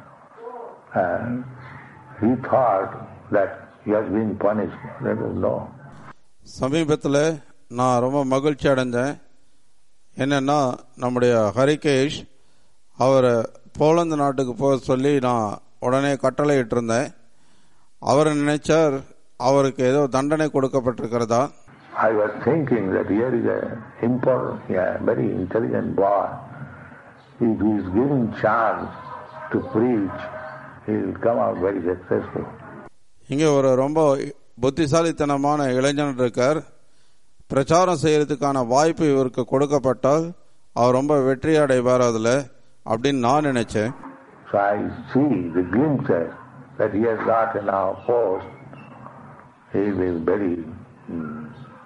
And he thought that he has been punished. Let us know. சமீபத்தில் நான் ரொம்ப மகிழ்ச்சி அடைஞ்சேன் என்னன்னா நம்முடைய ஹரிகேஷ் அவரை Poland நாட்டுக்கு போக சொல்லி நான் உடனே கட்டளை இட்டிருந்தேன் அவர் நினைச்சார் அவருக்கு ஏதோ தண்டனை கொடுக்கப்பட்டிருக்கிறதா I was thinking that here is a important, yeah, very intelligent boy. If he is given chance to preach, he will come out very successful. இங்கே ஒரு ரொம்ப புத்திசாலித்தனமான இளைஞன் இருக்கார் பிரச்சாரம் செய்யறதுக்கான வாய்ப்பு இவருக்கு கொடுக்கப்பட்டால் அவர் ரொம்ப வெற்றி அடைவார் அதுல அப்படின்னு நான் நினைச்சேன் So I see the glimpses that he has got in our post. He is very mm,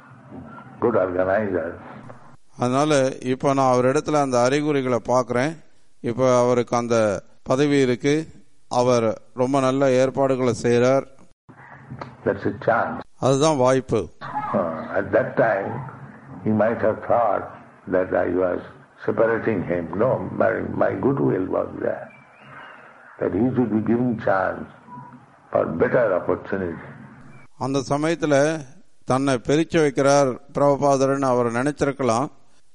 good organizer. அதனால இப்போ நான் அவர் இடத்துல அந்த அறிகுறிகளை பார்க்குறேன் இப்போ அவருக்கு அந்த பதவி இருக்கு அவர் ரொம்ப நல்ல ஏற்பாடுகளை செய்கிறார் That's a chance. அதுதான் வாய்ப்பு Uh, at that time, he might have thought that I was separating him. No, my, my goodwill was there. That he should be given chance for better opportunity. அந்த சமயத்தில் தன்னை பிரித்து வைக்கிறார் பிரபபாதரன் அவர் நினைச்சிருக்கலாம்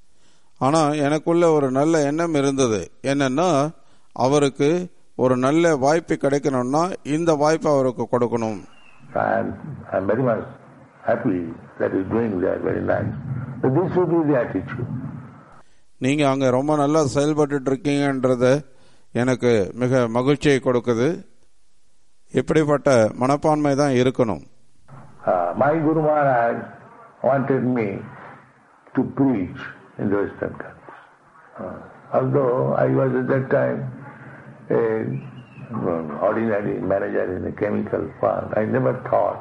ஆனால் எனக்குள்ள ஒரு நல்ல எண்ணம் இருந்தது என்னன்னா அவருக்கு ஒரு நல்ல வாய்ப்பு கிடைக்கணும்னா இந்த வாய்ப்பை அவருக்கு கொடுக்கணும் And I'm very much happy that he's doing that, very nice. But this should be the attitude. நீங்க அங்க ரொம்ப நல்லா செயல்பட்டு இருக்கீங்கன்றத எனக்கு மிக மகிழ்ச்சியை கொடுக்குது இப்படிப்பட்ட மனப்பான்மை தான் இருக்கணும் Uh, my Guru Maharaj wanted me to preach in the Western countries. Uh, although I was at that time a um, ordinary manager in a chemical plant, I never thought.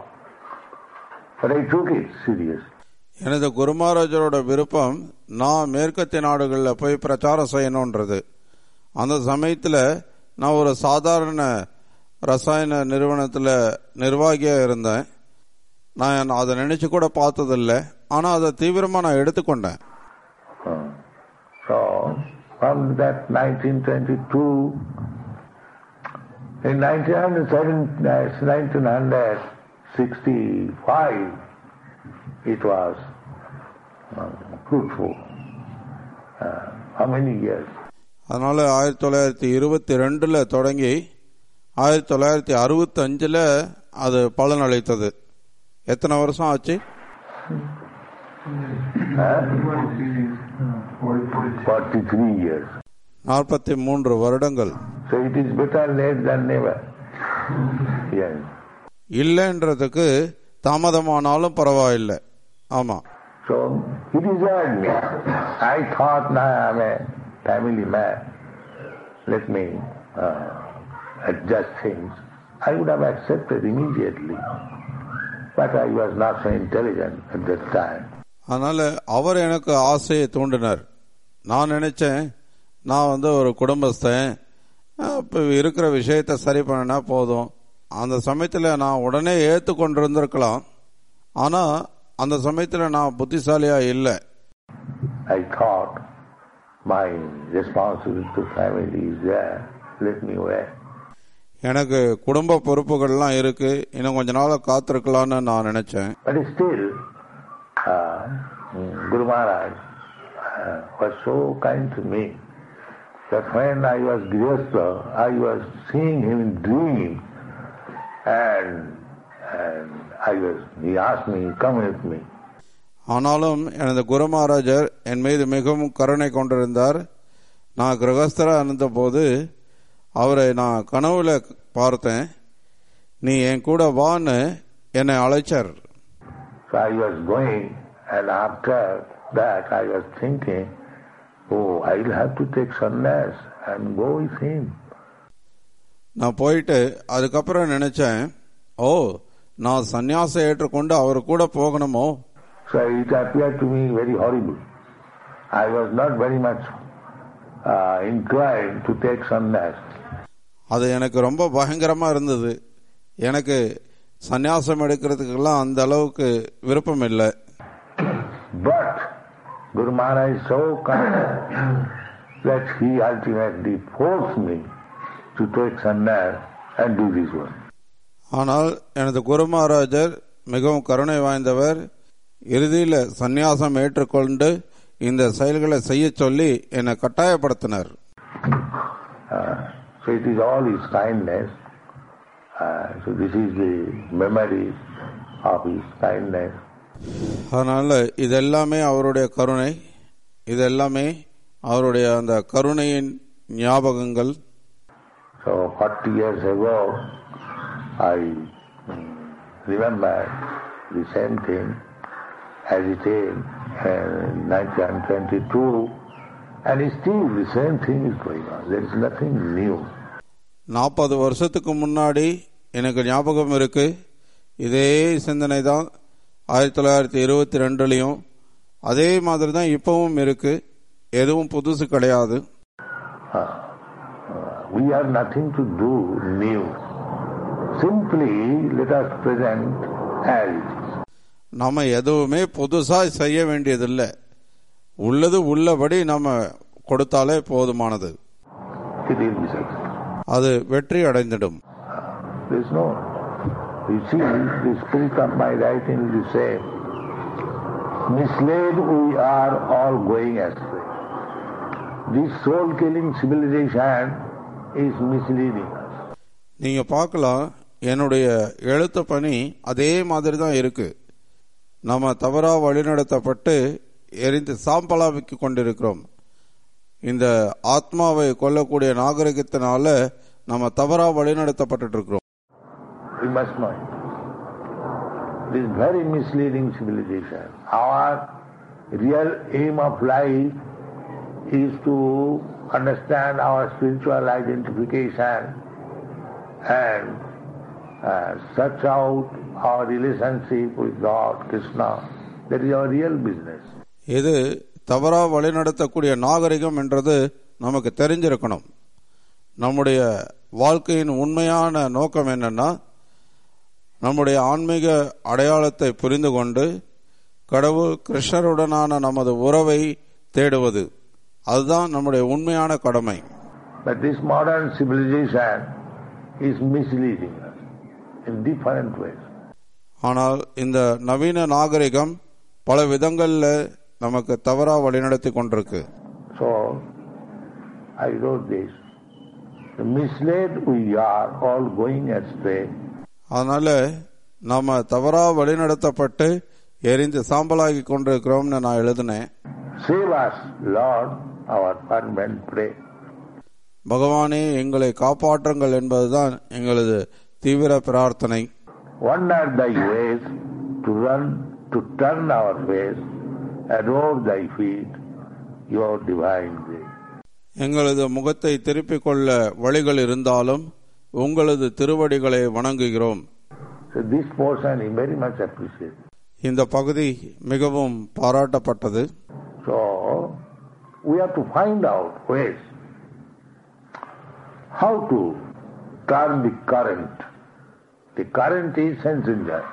But I took it seriously. எனது குருமாராஜரோட விருப்பம் நான் மேற்கத்திய நாடுகளில் போய் பிரச்சாரம் செய்யணுன்றது அந்த சமயத்தில் நான் ஒரு சாதாரண ரசாயன நிறுவனத்தில் நிர்வாகியாக இருந்தேன் நான் அதை நினைச்சு கூட பார்த்ததில்லை ஆனால் அதை தீவிரமாக நான் எடுத்துக்கொண்டேன் Uh, so from that 1922, in 1907, 1965, it was uh, fruitful. Uh, how many years? அதனால ஆயிரத்தி தொள்ளாயிரத்தி இருபத்தி ரெண்டுல தொடங்கி ஆயிரத்தி தொள்ளாயிரத்தி அறுபத்தி அஞ்சுல அது பலனளித்தது எத்தனை வருஷம் ஆச்சு Huh? 43 years. நாற்பத்தி மூன்று வருடங்கள் So it is better late than never. Yes. இல்லைன்றதுக்கு தாமதமானாலும் பரவாயில்லை ஆமா So he desired me. I thought now I'm a family man. Let me uh, adjust things. I would have accepted immediately. But I was not so intelligent at that time. அதனால அவர் எனக்கு ஆசையை தூண்டினார் நான் நினைச்சேன் நான் வந்து ஒரு குடும்பஸ்தன் இப்போ இருக்கிற விஷயத்த சரி பண்ணினா போதும் அந்த சமயத்தில் நான் உடனே ஏற்று கொண்டிருந்திருக்கலாம் ஆனால் அந்த சமயத்தில் நான் புத்திசாலியா இல்லை I thought my responsibility to family is there. Let me wait. எனக்கு குடும்ப பொறுப்புகள்லாம் இருக்கு இன்னும் கொஞ்ச நாள் காத்திருக்கலாம்னு நான் நினைச்சேன் But still, uh, Guru Maharaj uh, was so kind to me that when I was Grihastha, I was seeing him in dream and, and I was, he asked me, come with me. ஆனாலும் எனது குரு மகாராஜர் என் மீது மிகவும் கருணை கொண்டிருந்தார் நான் கிரகஸ்தரா இருந்தபோது அவரை நான் கனவுல பார்த்தேன் நீ என் கூட வான்னு என்னை அழைச்சார் So I was going and after that I was thinking, oh, I'll have to take sannyas and go with him. நான் போயிட்டு அதுக்கப்புறம் நினைச்சேன் ஓ நான் சந்நியாசம் ஏற்றுக்கொண்டு அவர் கூட போகணுமோ So it appeared to me very horrible. I was not very much uh, inclined to take sannyas. அது எனக்கு ரொம்ப பயங்கரமா இருந்தது எனக்கு சந்நியாசம் எடுக்கிறதுக்கெல்லாம் அந்த அளவுக்கு விருப்பம் இல்லை But Guru Maharaj is so kind that he ultimately forced me to take sannyas and do this one. ஆனால் எனது குரு மகாராஜர் மிகவும் கருணை வாய்ந்தவர் இறுதியில் சந்நியாசம் ஏற்றுக்கொண்டு இந்த செயல்களை செய்ய சொல்லி என்னை கட்டாயப்படுத்தினார் Uh, so it is all his kindness. Uh, so this is the memory of his kindness. அதனால இதெல்லாமே அவருடைய கருணை இதெல்லாமே அவருடைய அந்த கருணையின் ஞாபகங்கள் So 40 years ago, I mm, remember the same thing as it is in 1922, and still the same thing is going on. There is nothing new. நாற்பது வருஷத்துக்கு முன்னாடி எனக்கு ஞாபகம் இருக்கு இதே சிந்தனை தான் ஆயிரத்தி தொள்ளாயிரத்தி இருபத்தி ரெண்டுலையும் அதே மாதிரி தான் இப்பவும் இருக்கு எதுவும் புதுசு கிடையாது Uh, we have nothing to do new. Simply let us present as it is. நம்ம எதுவுமே புதுசா செய்ய வேண்டியதில்லை உள்ளது உள்ளபடி நம்ம கொடுத்தாலே போதுமானது It will be successful. அது வெற்றி அடைந்திடும் There is no. You see, the spirit of my writing is the same. Misled we are all going astray. This soul-killing civilization is misleading us. நீங்க பார்க்கலாம் என்னுடைய எழுத்து பணி அதே மாதிரி தான் இருக்கு நம்ம தவறா வழிநடத்தப்பட்டு எரிந்து சாம்பலாவிக்கு கொண்டிருக்கிறோம் இந்த ஆத்மாவை கொல்லக்கூடிய நாகரிகத்தினால நம்ம தவறா வழிநடத்தப்பட்டு இருக்கிறோம் We must know it. This very misleading civilization. Our real aim of life is to understand our spiritual identification and uh, search out our relationship with God, Krishna. That is our real business. இது தவறா வழிநடத்தக்கூடிய நாகரிகம் என்றது நமக்கு தெரிஞ்சிருக்கணும் நம்முடைய வாழ்க்கையின் உண்மையான நோக்கம் என்னன்னா நம்முடைய ஆன்மீக அடையாளத்தை புரிந்து கொண்டு கடவுள் கிருஷ்ணருடனான நமது உறவை தேடுவது அதுதான் நம்முடைய உண்மையான கடமை But this modern civilization is misleading us in different ways. ஆனால் இந்த நவீன நாகரிகம் பல விதங்கள்ல நமக்கு தவறா வழிநடத்தி கொண்டிருக்கு So I wrote this. Misled we are all going astray. அதனால நாம தவறா வழிநடத்தப்பட்டு எரிந்து சாம்பலாகி கொண்டிருக்கிறோம்னு நான் எழுதினேன் Save us, Lord, our fervent prayer. பகவானே எங்களை காப்பாற்றுங்கள் என்பதுதான் எங்களது தீவிர பிரார்த்தனை Wonder thy ways, to run, to turn our face, adore thy feet, your divine grace. எங்களது முகத்தை திருப்பிக் கொள்ள வழிகள் இருந்தாலும் உங்களது திருவடிகளை வணங்குகிறோம் So this portion is very much appreciated. இந்த பகுதி மிகவும் பாராட்டப்பட்டது So we have to find out ways how to turn the current. The current is sense enjoy.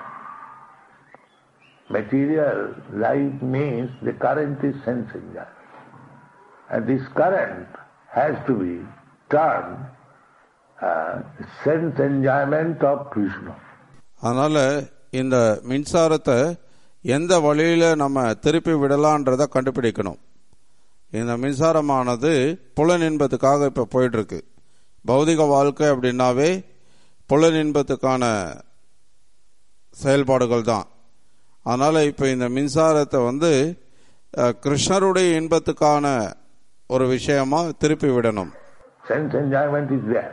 Material life means the current is sense enjoy. And this current has to be turned uh, sense enjoyment of Krishna. அதனால இந்த மின்சாரத்தை எந்த வழியில நம்ம திருப்பி விடலான்றத கண்டுபிடிக்கணும் இந்த மின்சாரமானது புலன் இன்பத்துக்காக இப்ப போயிட்டு இருக்கு பௌதிக வாழ்க்கை அப்படின்னாவே புலன் இன்பத்துக்கான செயல்பாடுகள் தான் அதனால இப்ப இந்த மின்சாரத்தை வந்து அஹ், கிருஷ்ணருடைய இன்பத்துக்கான ஒரு விஷயமா திருப்பி விடணும் Sense enjoyment is there.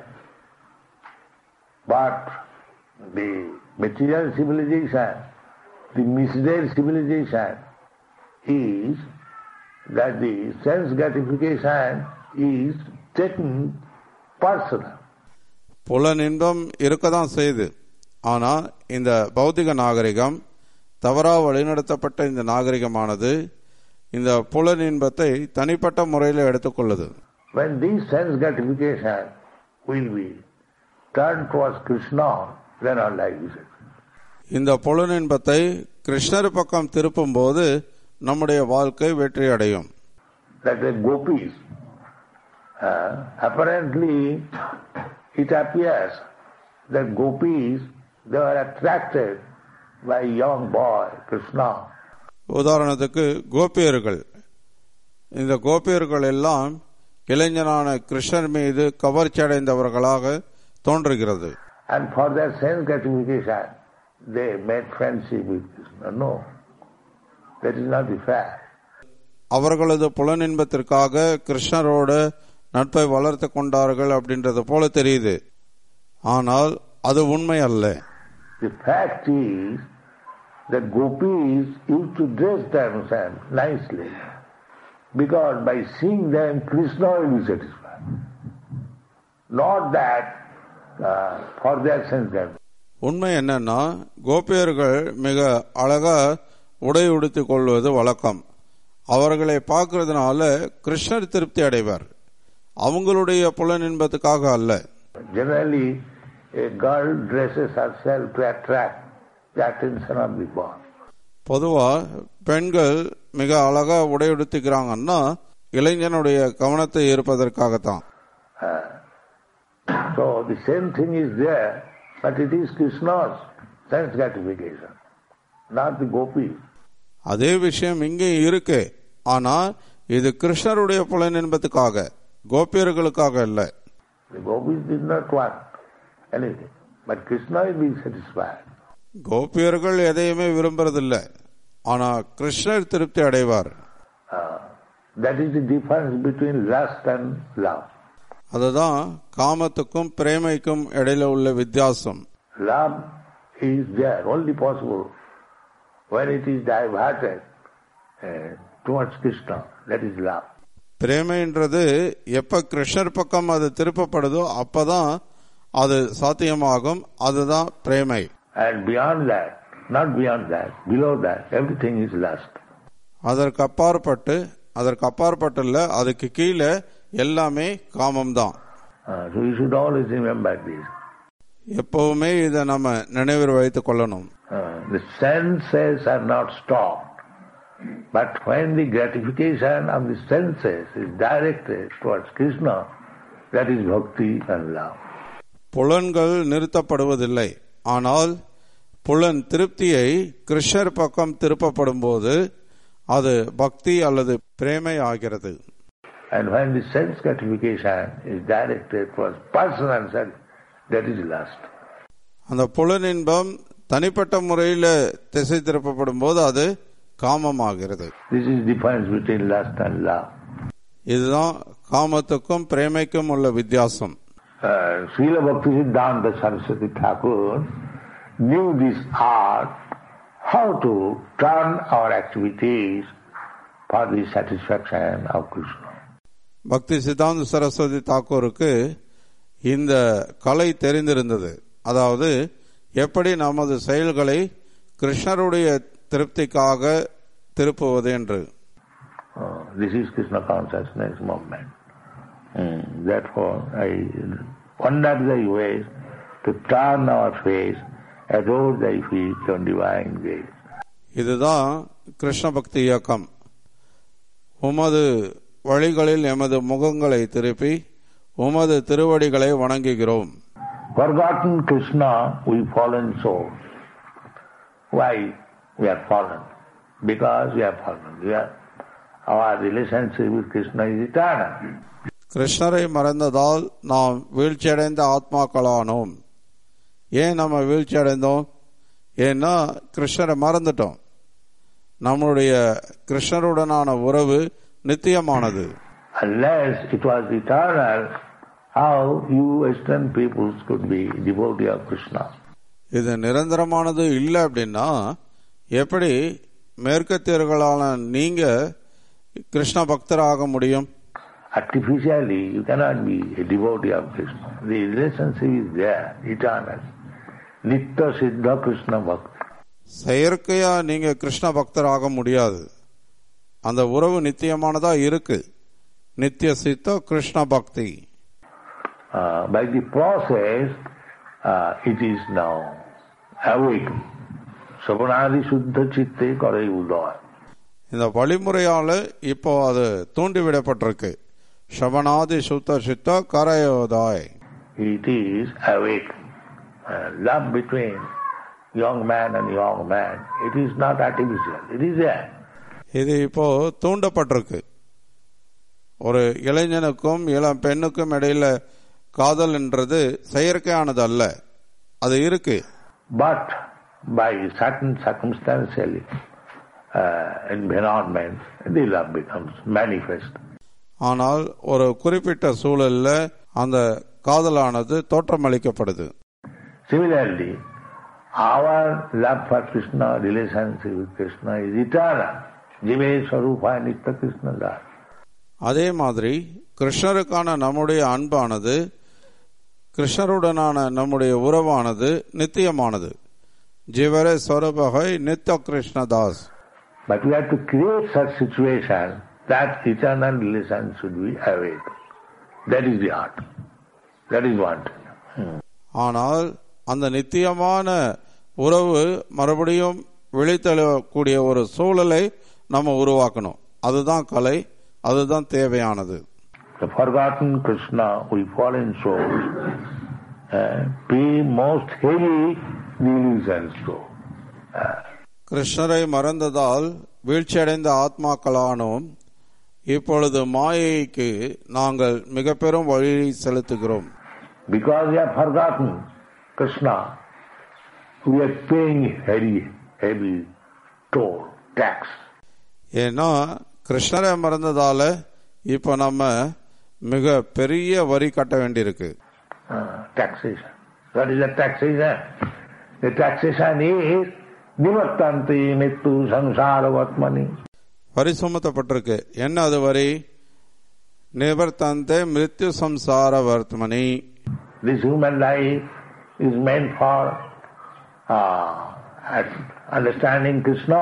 But the material civilization, the misled civilization is that the sense gratification is taken personal. புலன் இன்பம் இருக்கதான் செய்யுது ஆனா இந்த பௌதிக நாகரிகம் தவறா வழிநடத்தப்பட்ட இந்த நாகரிகமானது இந்த புலன் இன்பத்தை தனிப்பட்ட முறையில் எடுத்துக்கொள்ளுது When this sense gratification will be turned towards Krishna, then our life is happy. இந்த புலன் இன்பத்தை கிருஷ்ணர் பக்கம் திருப்பும் போது நம்முடைய வாழ்க்கை வெற்றி அடையும் Like the gopis. Uh, apparently, it appears that gopis, they were attracted by a young boy, Krishna. உதாரணத்துக்கு கோபியர்கள் இந்த கோபியர்கள் எல்லாம் இளைஞனான கிருஷ்ணர் மீது கவர்ச்சி அடைந்தவர்களாக தோன்றுகிறது And for their sense gratification, they made friendship with Krishna. No, that is not the fact. அவர்களது புலனின்பத்திற்காக கிருஷ்ணரோட நட்பை வளர்த்து கொண்டார்கள் அப்படின்றது போல தெரியுது ஆனால் அது உண்மை அல்ல The fact is that gopis used to dress themselves nicely because by seeing them Krishna will be satisfied. Not that uh, for their sense gratification. உண்மை என்னன்னா கோபியர்கள் மிக அழகா உடை உடுத்திக் கொள்வது வழக்கம் அவர்களை பார்க்கறதுனால கிருஷ்ணர் திருப்தி அடைவார் அவங்களுடைய புலனின்பத்துக்காக அல்ல Generally, a girl dresses herself to attract the attention of the boy. பொதுவா பெண்கள் மிக அழகா உடை உடுத்திக்கிறாங்கன்னா இளைஞனுடைய கவனத்தை ஈர்ப்பதற்காகத்தான் So the same thing is there, but it is Krishna's sense gratification, not the gopis. அதே விஷயம் இங்கேயும் இருக்கு ஆனா இது கிருஷ்ணருடைய புலனின்பத்துக்காக கோபியர்களுக்காக இல்ல The gopis did not want anything, but Krishna is being satisfied. கோபியர்கள் எதையுமே விரும்புறதில்ல ஆனா கிருஷ்ணர் திருப்தி அடைவார் Uh, that is the difference between lust and love. அதுதான் காமத்துக்கும் பிரேமைக்கும் இடையில உள்ள வித்தியாசம் Love is there, only possible when it is diverted uh, towards Krishna. That is love. பிரேமைன்றது எப்ப கிருஷ்ணர் பக்கம் அது திருப்பப்படுதோ அப்பதான் அது சாத்தியமாகும் அதுதான் பிரேமை And beyond that, not beyond that, below that, everything is lust. அதற்கு அப்பாற்பட்டு அதற்கு அப்பாற்பட்டுள்ள அதுக்கு கீழே எல்லாமே காமம்தான் Uh, so you should always remember this. எப்பவுமே இதை நம்ம நினைவில் வைத்துக் கொள்ளணும் Uh, the senses are not stopped. But when the gratification of the senses is directed towards Krishna, that is bhakti and love. புலன்கள் நிறுத்தப்படுவதில்லை ஆனால் புலன் திருப்தியை கிருஷ்ணர் பக்கம் திருப்பப்படும் போது அது பக்தி அல்லது பிரேமை ஆகிறது And when the sense gratification is directed towards personal sense, that is lust. அந்த புலனின்பம் தனிப்பட்ட முறையில் திசை திருப்பப்படும் போது அது காமமாகிறது This is difference between lust and love. இதுதான் காமத்துக்கும் பிரேமைக்கும் உள்ள வித்தியாசம் Uh, Srila Bhaktisiddhanta Saraswati Thakur knew this art, how to turn our activities for the satisfaction of Krishna. பக்தி சித்தாந்த சரஸ்வதி தாக்கூருக்கு இந்த கலை தெரிந்திருந்தது அதாவது எப்படி நமது செயல்களை கிருஷ்ணருடைய திருப்திக்காக திருப்புவது என்று Uh, this is Krishna consciousness movement. Mm, Therefore, I wonder thy ways to turn our face, adore thy feet on divine grace. இதுதான் கிருஷ்ண பக்தி இயக்கம் உமது வழிகளில் எமது முகங்களை திருப்பி உமது திருவடிகளை வணங்குகிறோம் Forgotten Krishna, we fallen souls. Why we are fallen? Because we are fallen. We are, our relationship with Krishna is eternal. கிருஷ்ணரை மறந்ததால் நாம் வீழ்ச்சியடைந்த ஆத்மாக்களானோம் ஏன் நம்ம வீழ்ச்சி அடைந்தோம் ஏன்னா கிருஷ்ணரை மறந்துட்டோம் நம்முடைய கிருஷ்ணருடனான உறவு நித்தியமானது Unless it was eternal, how you Western peoples could be devotee of Krishna? இது நிரந்தரமானது இல்லை அப்படின்னா எப்படி மேற்கத்தியர்களான நீங்க கிருஷ்ண பக்தராக முடியும் artificially you cannot be a devotee of Krishna. The relationship is there, eternal. Nitya Siddha Krishna Bhakti. செயற்கையா நீங்க கிருஷ்ண பக்தர் ஆக முடியாது அந்த உறவு நித்தியமானதா இருக்கு நித்திய சித்த கிருஷ்ண பக்தி Uh, by the process, uh, it is now awake. Savanadi Suddha Chitte Karai Uday. இந்த வழிமுறையால இப்போ அது தூண்டிவிடப்பட்டிருக்கு ஷபனாதி சுத்த சித்த கரையோதாய் It is awake. Uh, love between young man and young man, it is not artificial, it is there. இது இப்போ தூண்டப்பட்டிருக்கு ஒரு இளைஞனுக்கும் இளம் பெண்ணுக்கும் இடையில காதல் என்றது செயற்கையானது அல்ல அது இருக்கு But by certain circumstantial uh, environment, the love becomes manifest. ஆனால் ஒரு குறிப்பிட்ட சூழல்ல அந்த காதலானது தோற்றமளிக்கப்படுது Similarly, our love for Krishna, relationship with Krishna is eternal. Jive Sarupa Nitya Krishna Das. அதே மாதிரி கிருஷ்ணருக்கான நம்முடைய அன்பானது கிருஷ்ணருடனான நம்முடைய உறவானது நித்தியமானது ஜீவரே ஸ்வரூபகை நித்ய Krishnadas But we have to create such situation that eternal relation should be awake. That is the art. That is what. ஆனால் அந்த நித்தியமான உறவு மறுபடியும் விழித்தெழக்கூடிய ஒரு சூழலை நம்ம உருவாக்கணும் அதுதான் கலை அதுதான் தேவையானது The forgotten Krishna, we fallen souls, uh, pay most heavy the illusions to. கிருஷ்ணரை மறந்ததால் வீழ்ச்சியடைந்த ஆத்மாக்களானோம் இப்பொழுது மாயைக்கு நாங்கள் மிக பெரும் வழி செலுத்துகிறோம் Because we have forgotten Krishna, we are paying heavy, heavy toll, tax. ஏன்னா கிருஷ்ணரை மறந்ததால இப்ப நம்ம மிக பெரிய வரி கட்ட வேண்டியிருக்கு Uh, taxation. What is the taxation? The taxation is nivattanti nittu samsara vatmani. வரி சுமத்தப்பட்டிருக்கு என்ன அது வரி நிவர்த்தந்தே மிருத்யு சம்சார வர்த்தமனி This human life is meant for uh, at- understanding Krishna.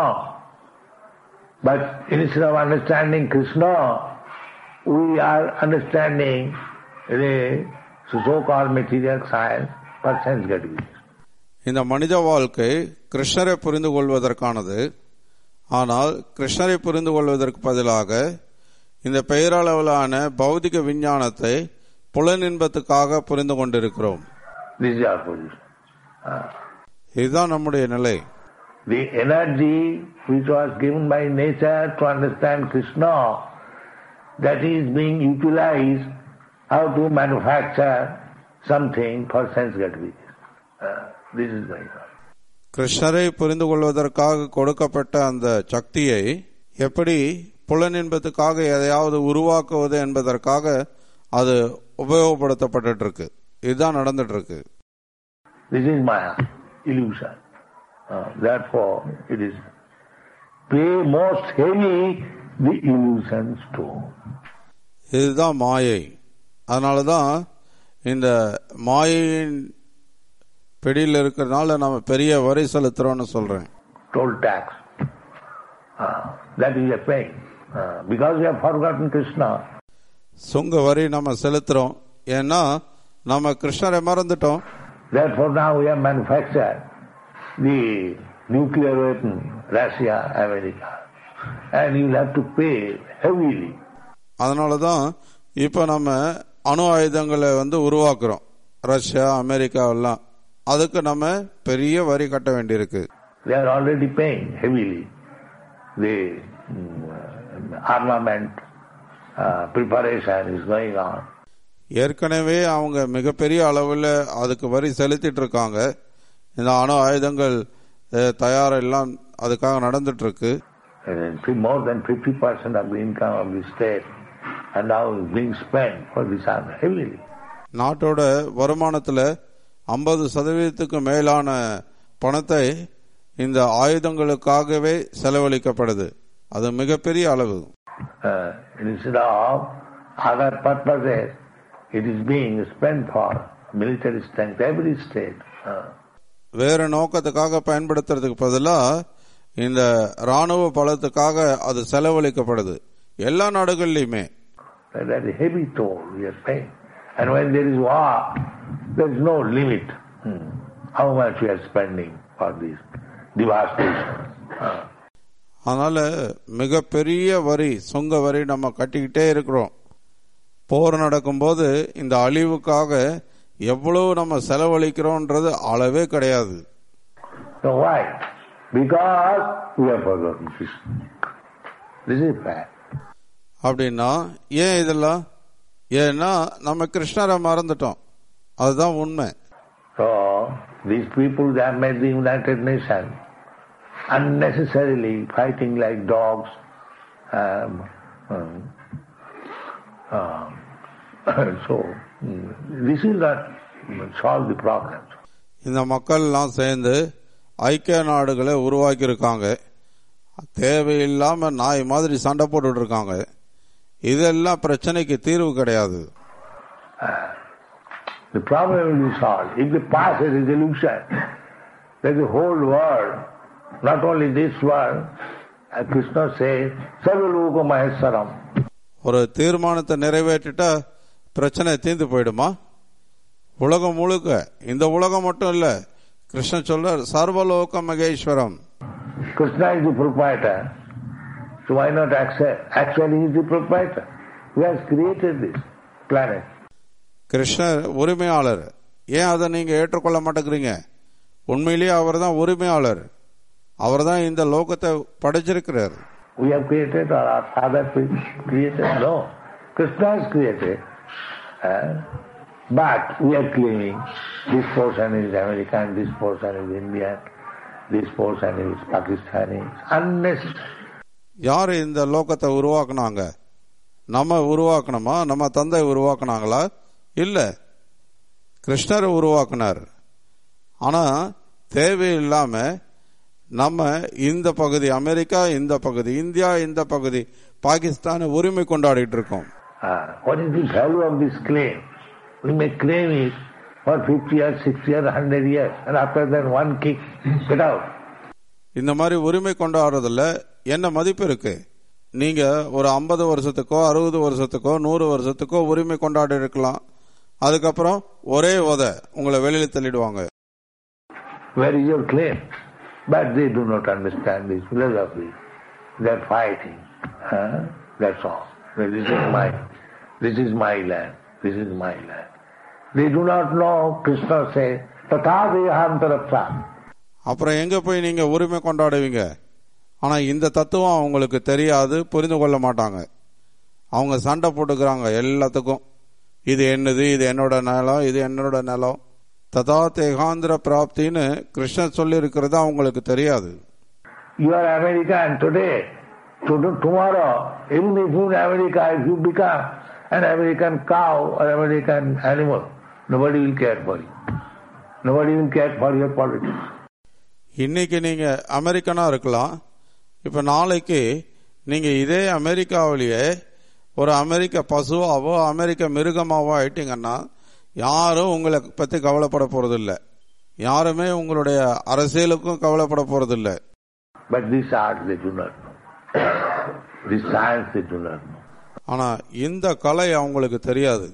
But instead of understanding Krishna, we are understanding the so-called material science for sense gratification. இந்த மனித வாழ்க்கை கிருஷ்ணரை புரிந்து கொள்வதற்கானது ஆனால் கிருஷ்ணரை புரிந்து கொள்வதற்கு பதிலாக இந்த பெயரளவிலான பௌதிக விஞ்ஞானத்தை புலனின்பத்துக்காக புரிந்து கொண்டிருக்கிறோம் This is our position. Uh, இதுதான் நம்முடைய நிலை the energy which was given by nature to understand Krishna, that is being utilized how to manufacture something for sense gratification. Uh, this is my thought. கிருஷ்ணரை புரிந்து கொள்வதற்காக கொடுக்கப்பட்ட அந்த சக்தியை எப்படி புலனின்பத்துக்காக எதையாவது உருவாக்குவது என்பதற்காக அது உபயோகப்படுத்தப்பட்டு இருக்கு இதுதான் நடந்துட்டு இருக்கு This is Maya, illusion. Uh, therefore, it is pay most heavy the illusions too. இதுதான் மாயை அதனாலதான் இந்த மாயையின் பிடியில் இருக்கிறதுனால நம்ம பெரிய வரி செலுத்துறோம்னு சொல்றேன் Toll tax. Uh, that is a pain. Uh, because we have forgotten Krishna, சுங்க வரி நம்ம செலுத்துறோம் ஏன்னா நம்ம கிருஷ்ணரை மறந்துட்டோம் Therefore now we have manufactured the nuclear weapon, Russia, America. And you'll have to pay heavily. அதனாலதான் இப்ப நம்ம அணு ஆயுதங்களை வந்து உருவாக்குறோம் ரஷ்யா அமெரிக்கா எல்லாம் அதுக்கு நம்ம பெரிய வரி கட்ட வேண்டியிருக்கு They are already paying heavily. The mm, armament uh, preparation is going on. ஏற்கனவே அவங்க மிகப்பெரிய அளவில் அதுக்கு வரி செலுத்திட்டு இருக்காங்க இந்த அணு ஆயுதங்கள் அஹ், தயார் எல்லாம் அதுக்காக நடந்துட்டு இருக்கு And then more than 50% of the income of the state and now is being spent for this army heavily. நாட்டோட வருமானத்துல ஐம்பது சதவீதத்துக்கு மேலான பணத்தை இந்த ஆயுதங்களுக்காகவே செலவழிக்கப்படுது அது மிகப்பெரிய அளவு Uh, instead of other purposes, it is being spent for military strength, every state. Uh, வேறு நோக்கத்துக்காக பயன்படுத்துறதுக்கு பதிலா இந்த ராணுவ பலத்துக்காக அது செலவழிக்கப்படுது எல்லா நாடுகள்லயுமே that that is heavy toll we are paying. And when there is war, there is no limit hmm, how much we are spending for this devastation. Uh, அதனால மிகப்பெரிய வரி சுங்க வரி நம்ம கட்டிக்கிட்டே இருக்கிறோம் போர் நடக்கும்போது இந்த அழிவுக்காக எவ்வளவு நம்ம செலவழிக்கிறோன்றது அளவே கிடையாது so why? Because we have forgotten Krishna. This is fact. அப்படின்னா ஏன் இதெல்லாம் ஏன்னா நம்ம கிருஷ்ணரை மறந்துட்டோம் அதுதான் உண்மை So these people they have made the United Nations unnecessarily fighting like dogs. Um, um, um, so mm, this will not solve the problem. இந்த மக்கள்லாம் சேர்ந்து ஐக்கிய நாடுகளை உருவாக்கி இருக்காங்க தேவையில்லாம நாய் மாதிரி சண்டை போட்டுட்டு இருக்காங்க இதெல்லாம் பிரச்சனைக்கு தீர்வு கிடையாது The problem will be solved if they pass a resolution that the whole world, not only this world, as Krishna says, Sarvaloka Maheswaram. ஒரு தீர்மானத்தை நிறைவேற்றிட்டா பிரச்சனை தீர்ந்து போயிடுமா உலகம் முழுக்க இந்த உலகம் மட்டும் இல்ல கிருஷ்ணன் சொல்றார் சர்வலோக மகேஸ்வரம் Krishna is the proprietor. So why not accept? Actually, he is the proprietor. Who has created this planet? கிருஷ்ணர் உரிமையாளர் ஏன் அதை நீங்க ஏற்றுக்கொள்ள மாட்டேங்கிறீங்க உண்மையிலேயே அவர் தான் உரிமையாளர் அவர் தான் இந்த லோகத்தை படைச்சிருக்கிறார் We have created or our father created? No. Krishna has created. Uh, but we are claiming this portion is American, this portion is Indian, this portion is Pakistani. It's unnecessary. யார் இந்த லோகத்தை உருவாக்குனாங்க நம்ம உருவாக்கணுமா நம்ம தந்தை உருவாக்குனாங்களா இல்ல கிருஷ்ணர் உருவாக்குனார் ஆனா தேவையில்லாம நம்ம இந்த பகுதி அமெரிக்கா இந்த பகுதி இந்தியா இந்த பகுதி பாகிஸ்தான் உரிமை கொண்டாடிட்டு இருக்கோம் Uh, what is the value of this claim? We may claim it for 50 years, 60 years, 100 years, and after that one kick, get out. இந்த மாதிரி உரிமை கொண்டாடுறதுல என்ன மதிப்பு இருக்கு நீங்க ஒரு ஐம்பது வருஷத்துக்கோ அறுபது வருஷத்துக்கோ நூறு வருஷத்துக்கோ உரிமை கொண்டாடி இருக்கலாம் அதுக்கப்புறம் ஒரே உத உங்களை வெளியில தள்ளிடுவாங்க Where is your claim? But they do not understand this philosophy. They are fighting. Huh? That's all. This is my, this is my land. This is my land. They do not know, Krishna says, Tatha Dehantarapsa. அப்புறம் எங்க போய் நீங்க உரிமை கொண்டாடுவீங்க ஆனா இந்த தத்துவம் அவங்களுக்கு தெரியாது புரிந்து கொள்ள மாட்டாங்க அவங்க சண்டை போட்டுக்கிறாங்க எல்லாத்துக்கும் இது என்னது இது என்னோட நிலம் இது என்னோட நிலம் ததா தேகாந்திர பிராப்தின்னு கிருஷ்ணன் சொல்லி இருக்கிறது அவங்களுக்கு தெரியாது You are American today. To- Tomorrow, even if you in America, if you become an American cow or American animal, nobody will care for you. Nobody will care for your politics. இன்னைக்கு நீங்க அமெரிக்கனா இருக்கலாம் இப்ப நாளைக்கு நீங்க இதே அமெரிக்காவிலேயே ஒரு அமெரிக்க பசுவாவோ அமெரிக்க மிருகமாவோ ஆயிட்டீங்கன்னா யாரும் உங்களை பத்தி கவலைப்பட போறதில்ல யாருமே உங்களுடைய அரசியலுக்கும் கவலைப்பட போறதில்ல But this art they do not know. This science they do not know. ஆனா இந்த கலை அவங்களுக்கு தெரியாது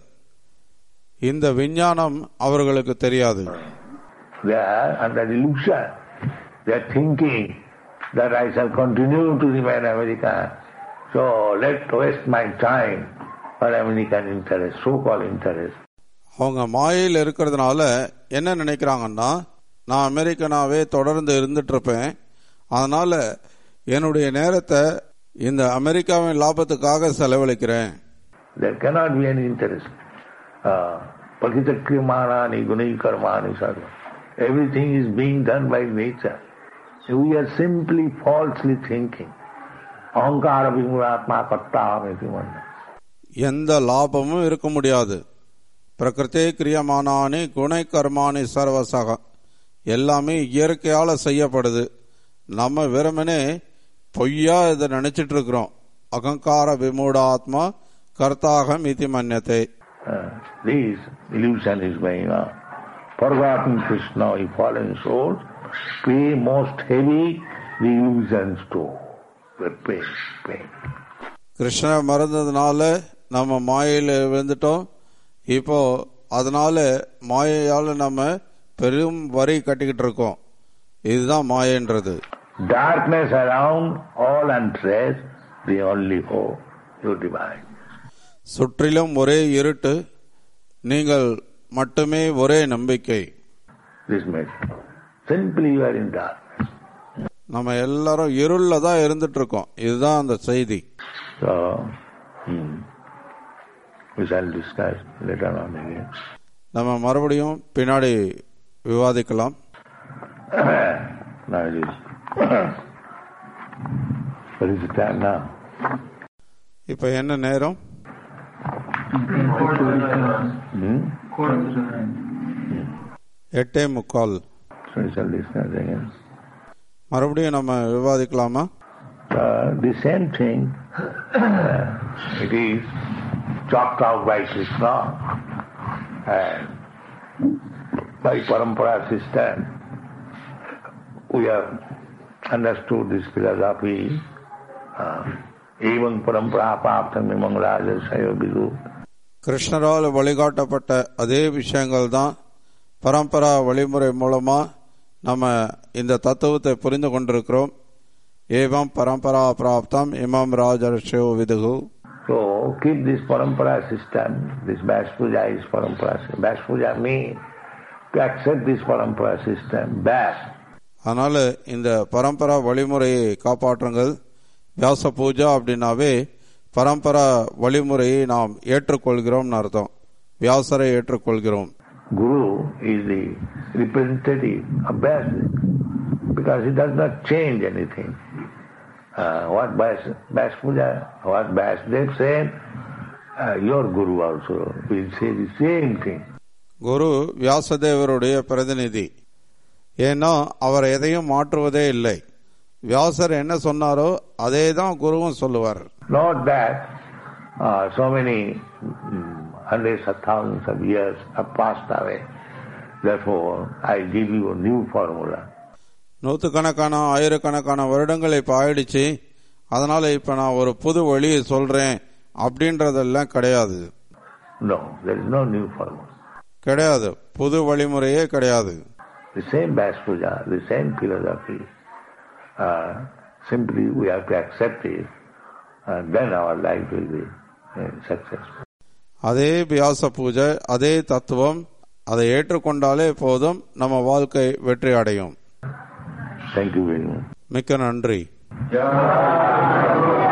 இந்த விஞ்ஞானம் அவர்களுக்கு தெரியாது They are under illusion. They are thinking that I shall continue to remain American. So let waste my time for American interest, so-called interest. அவங்க மாயையில் இருக்கிறதுனால என்ன நினைக்கிறாங்கன்னா நான் அமெரிக்கனாவே தொடர்ந்து இருந்துட்டு இருப்பேன் அதனால என்னுடைய நேரத்தை இந்த அமெரிக்காவின் லாபத்துக்காக செலவழிக்கிறேன் There cannot be any interest. Uh, Pakitakriyamani gunai karmani sarva. Everything is being done by nature. We are simply falsely thinking. Ahankara vimuratma kattaham one. எந்த லாபமும் இருக்க முடியாது பிரகிருத்தே கிரியமானானி குணை கர்மானி சர்வசக எல்லாமே இயற்கையால செய்யப்படுது நம்ம வெறுமனே பொய்யா இதை நினைச்சிட்டு இருக்கிறோம் அகங்கார விமூடாத்மா கர்த்தாகம் இதி மன்யத்தை Uh, this illusion is going on. Forgotten Krishna, he fallen souls, pay most heavy the illusions too. The pain, pain. Krishna மறந்ததுனால நம்ம மாயையில விழுந்துட்டோம் இப்போ அதனால மாயையால நம்ம பெரும் வரி கட்டிக்கிட்டு இருக்கோம் இதுதான் மாயன்றது Darkness around, all untraced, the only hope, you divine. சுற்றிலும் ஒரே இருட்டு நீங்கள் மட்டுமே ஒரே நம்பிக்கை This message. Simply you are in darkness. நம்ம எல்லாரும் இருள்ல தான் இருந்துட்டு இருக்கோம் இதுதான் அந்த செய்தி So, hmm, we shall discuss later on again. நம்ம மறுபடியும் பின்னாடி விவாதிக்கலாம் now it is. what is the time now? இப்ப என்ன நேரம் Hmm? எட்டே முக்கால் So we shall discuss again. மறுபடியும் நம்ம விவாதிக்கலாமா Uh, the same thing, uh, it is chalked out by Krishna and by parampara system. We have understood this philosophy. Uh, even parampara paptam imam raja sayo vidu. கிருஷ்ணரால் வழிகாட்டப்பட்ட அதே விஷயங்கள் தான் பரம்பரா வழிமுறை மூலமா நம்ம இந்த தத்துவத்தை புரிந்து கொண்டிருக்கிறோம் ஏவம் பரம்பரா பிராப்தம் இமம் ராஜர்ஷோ விதுகு So keep this parampara system, this Vyas Puja is parampara system. Vyas Puja means to accept this parampara system, Vyas. அதனால இந்த பரம்பரா வழிமுறையை காப்பாற்றுங்கள் வியாச பூஜா அப்படின்னாவே பரம்பரா வழிமுறையை நாம் ஏற்றுக்கொள்கிறோம்னு அர்த்தம் வியாசரை ஏற்றுக்கொள்கிறோம் Guru is the representative of Vyas because he does not change anything. Uh, what Vyas, Vyas Puja, what Vyasdev said, uh, your Guru also will say the same thing. குரு வியாசதேவருடைய பிரதிநிதி ஏன்னா அவர் எதையும் மாற்றுவதே இல்லை வியாசர் என்ன சொன்னாரோ அதே தான் குருவும் சொல்லுவார் Not that uh, so many mm, hundreds of thousands of years have passed away. Therefore, I give you a new formula. நூற்றுக்கணக்கான ஆயிரக்கணக்கான வருடங்கள் இப்ப ஆயிடுச்சு அதனால இப்ப நான் ஒரு புது வழியை சொல்றேன் அப்படின்றதெல்லாம் கிடையாது No, there is no new formula. கிடையாது புது வழிமுறையே கிடையாது The same Vyas Puja, the same philosophy. Uh, simply we have to accept it, and then our life will be uh, successful. அதே வியாச பூஜை அதே தத்துவம் அதை ஏற்றுக்கொண்டாலே போதும் நம்ம வாழ்க்கை வெற்றி அடையும் Thank you very much. மிக்க நன்றி Jai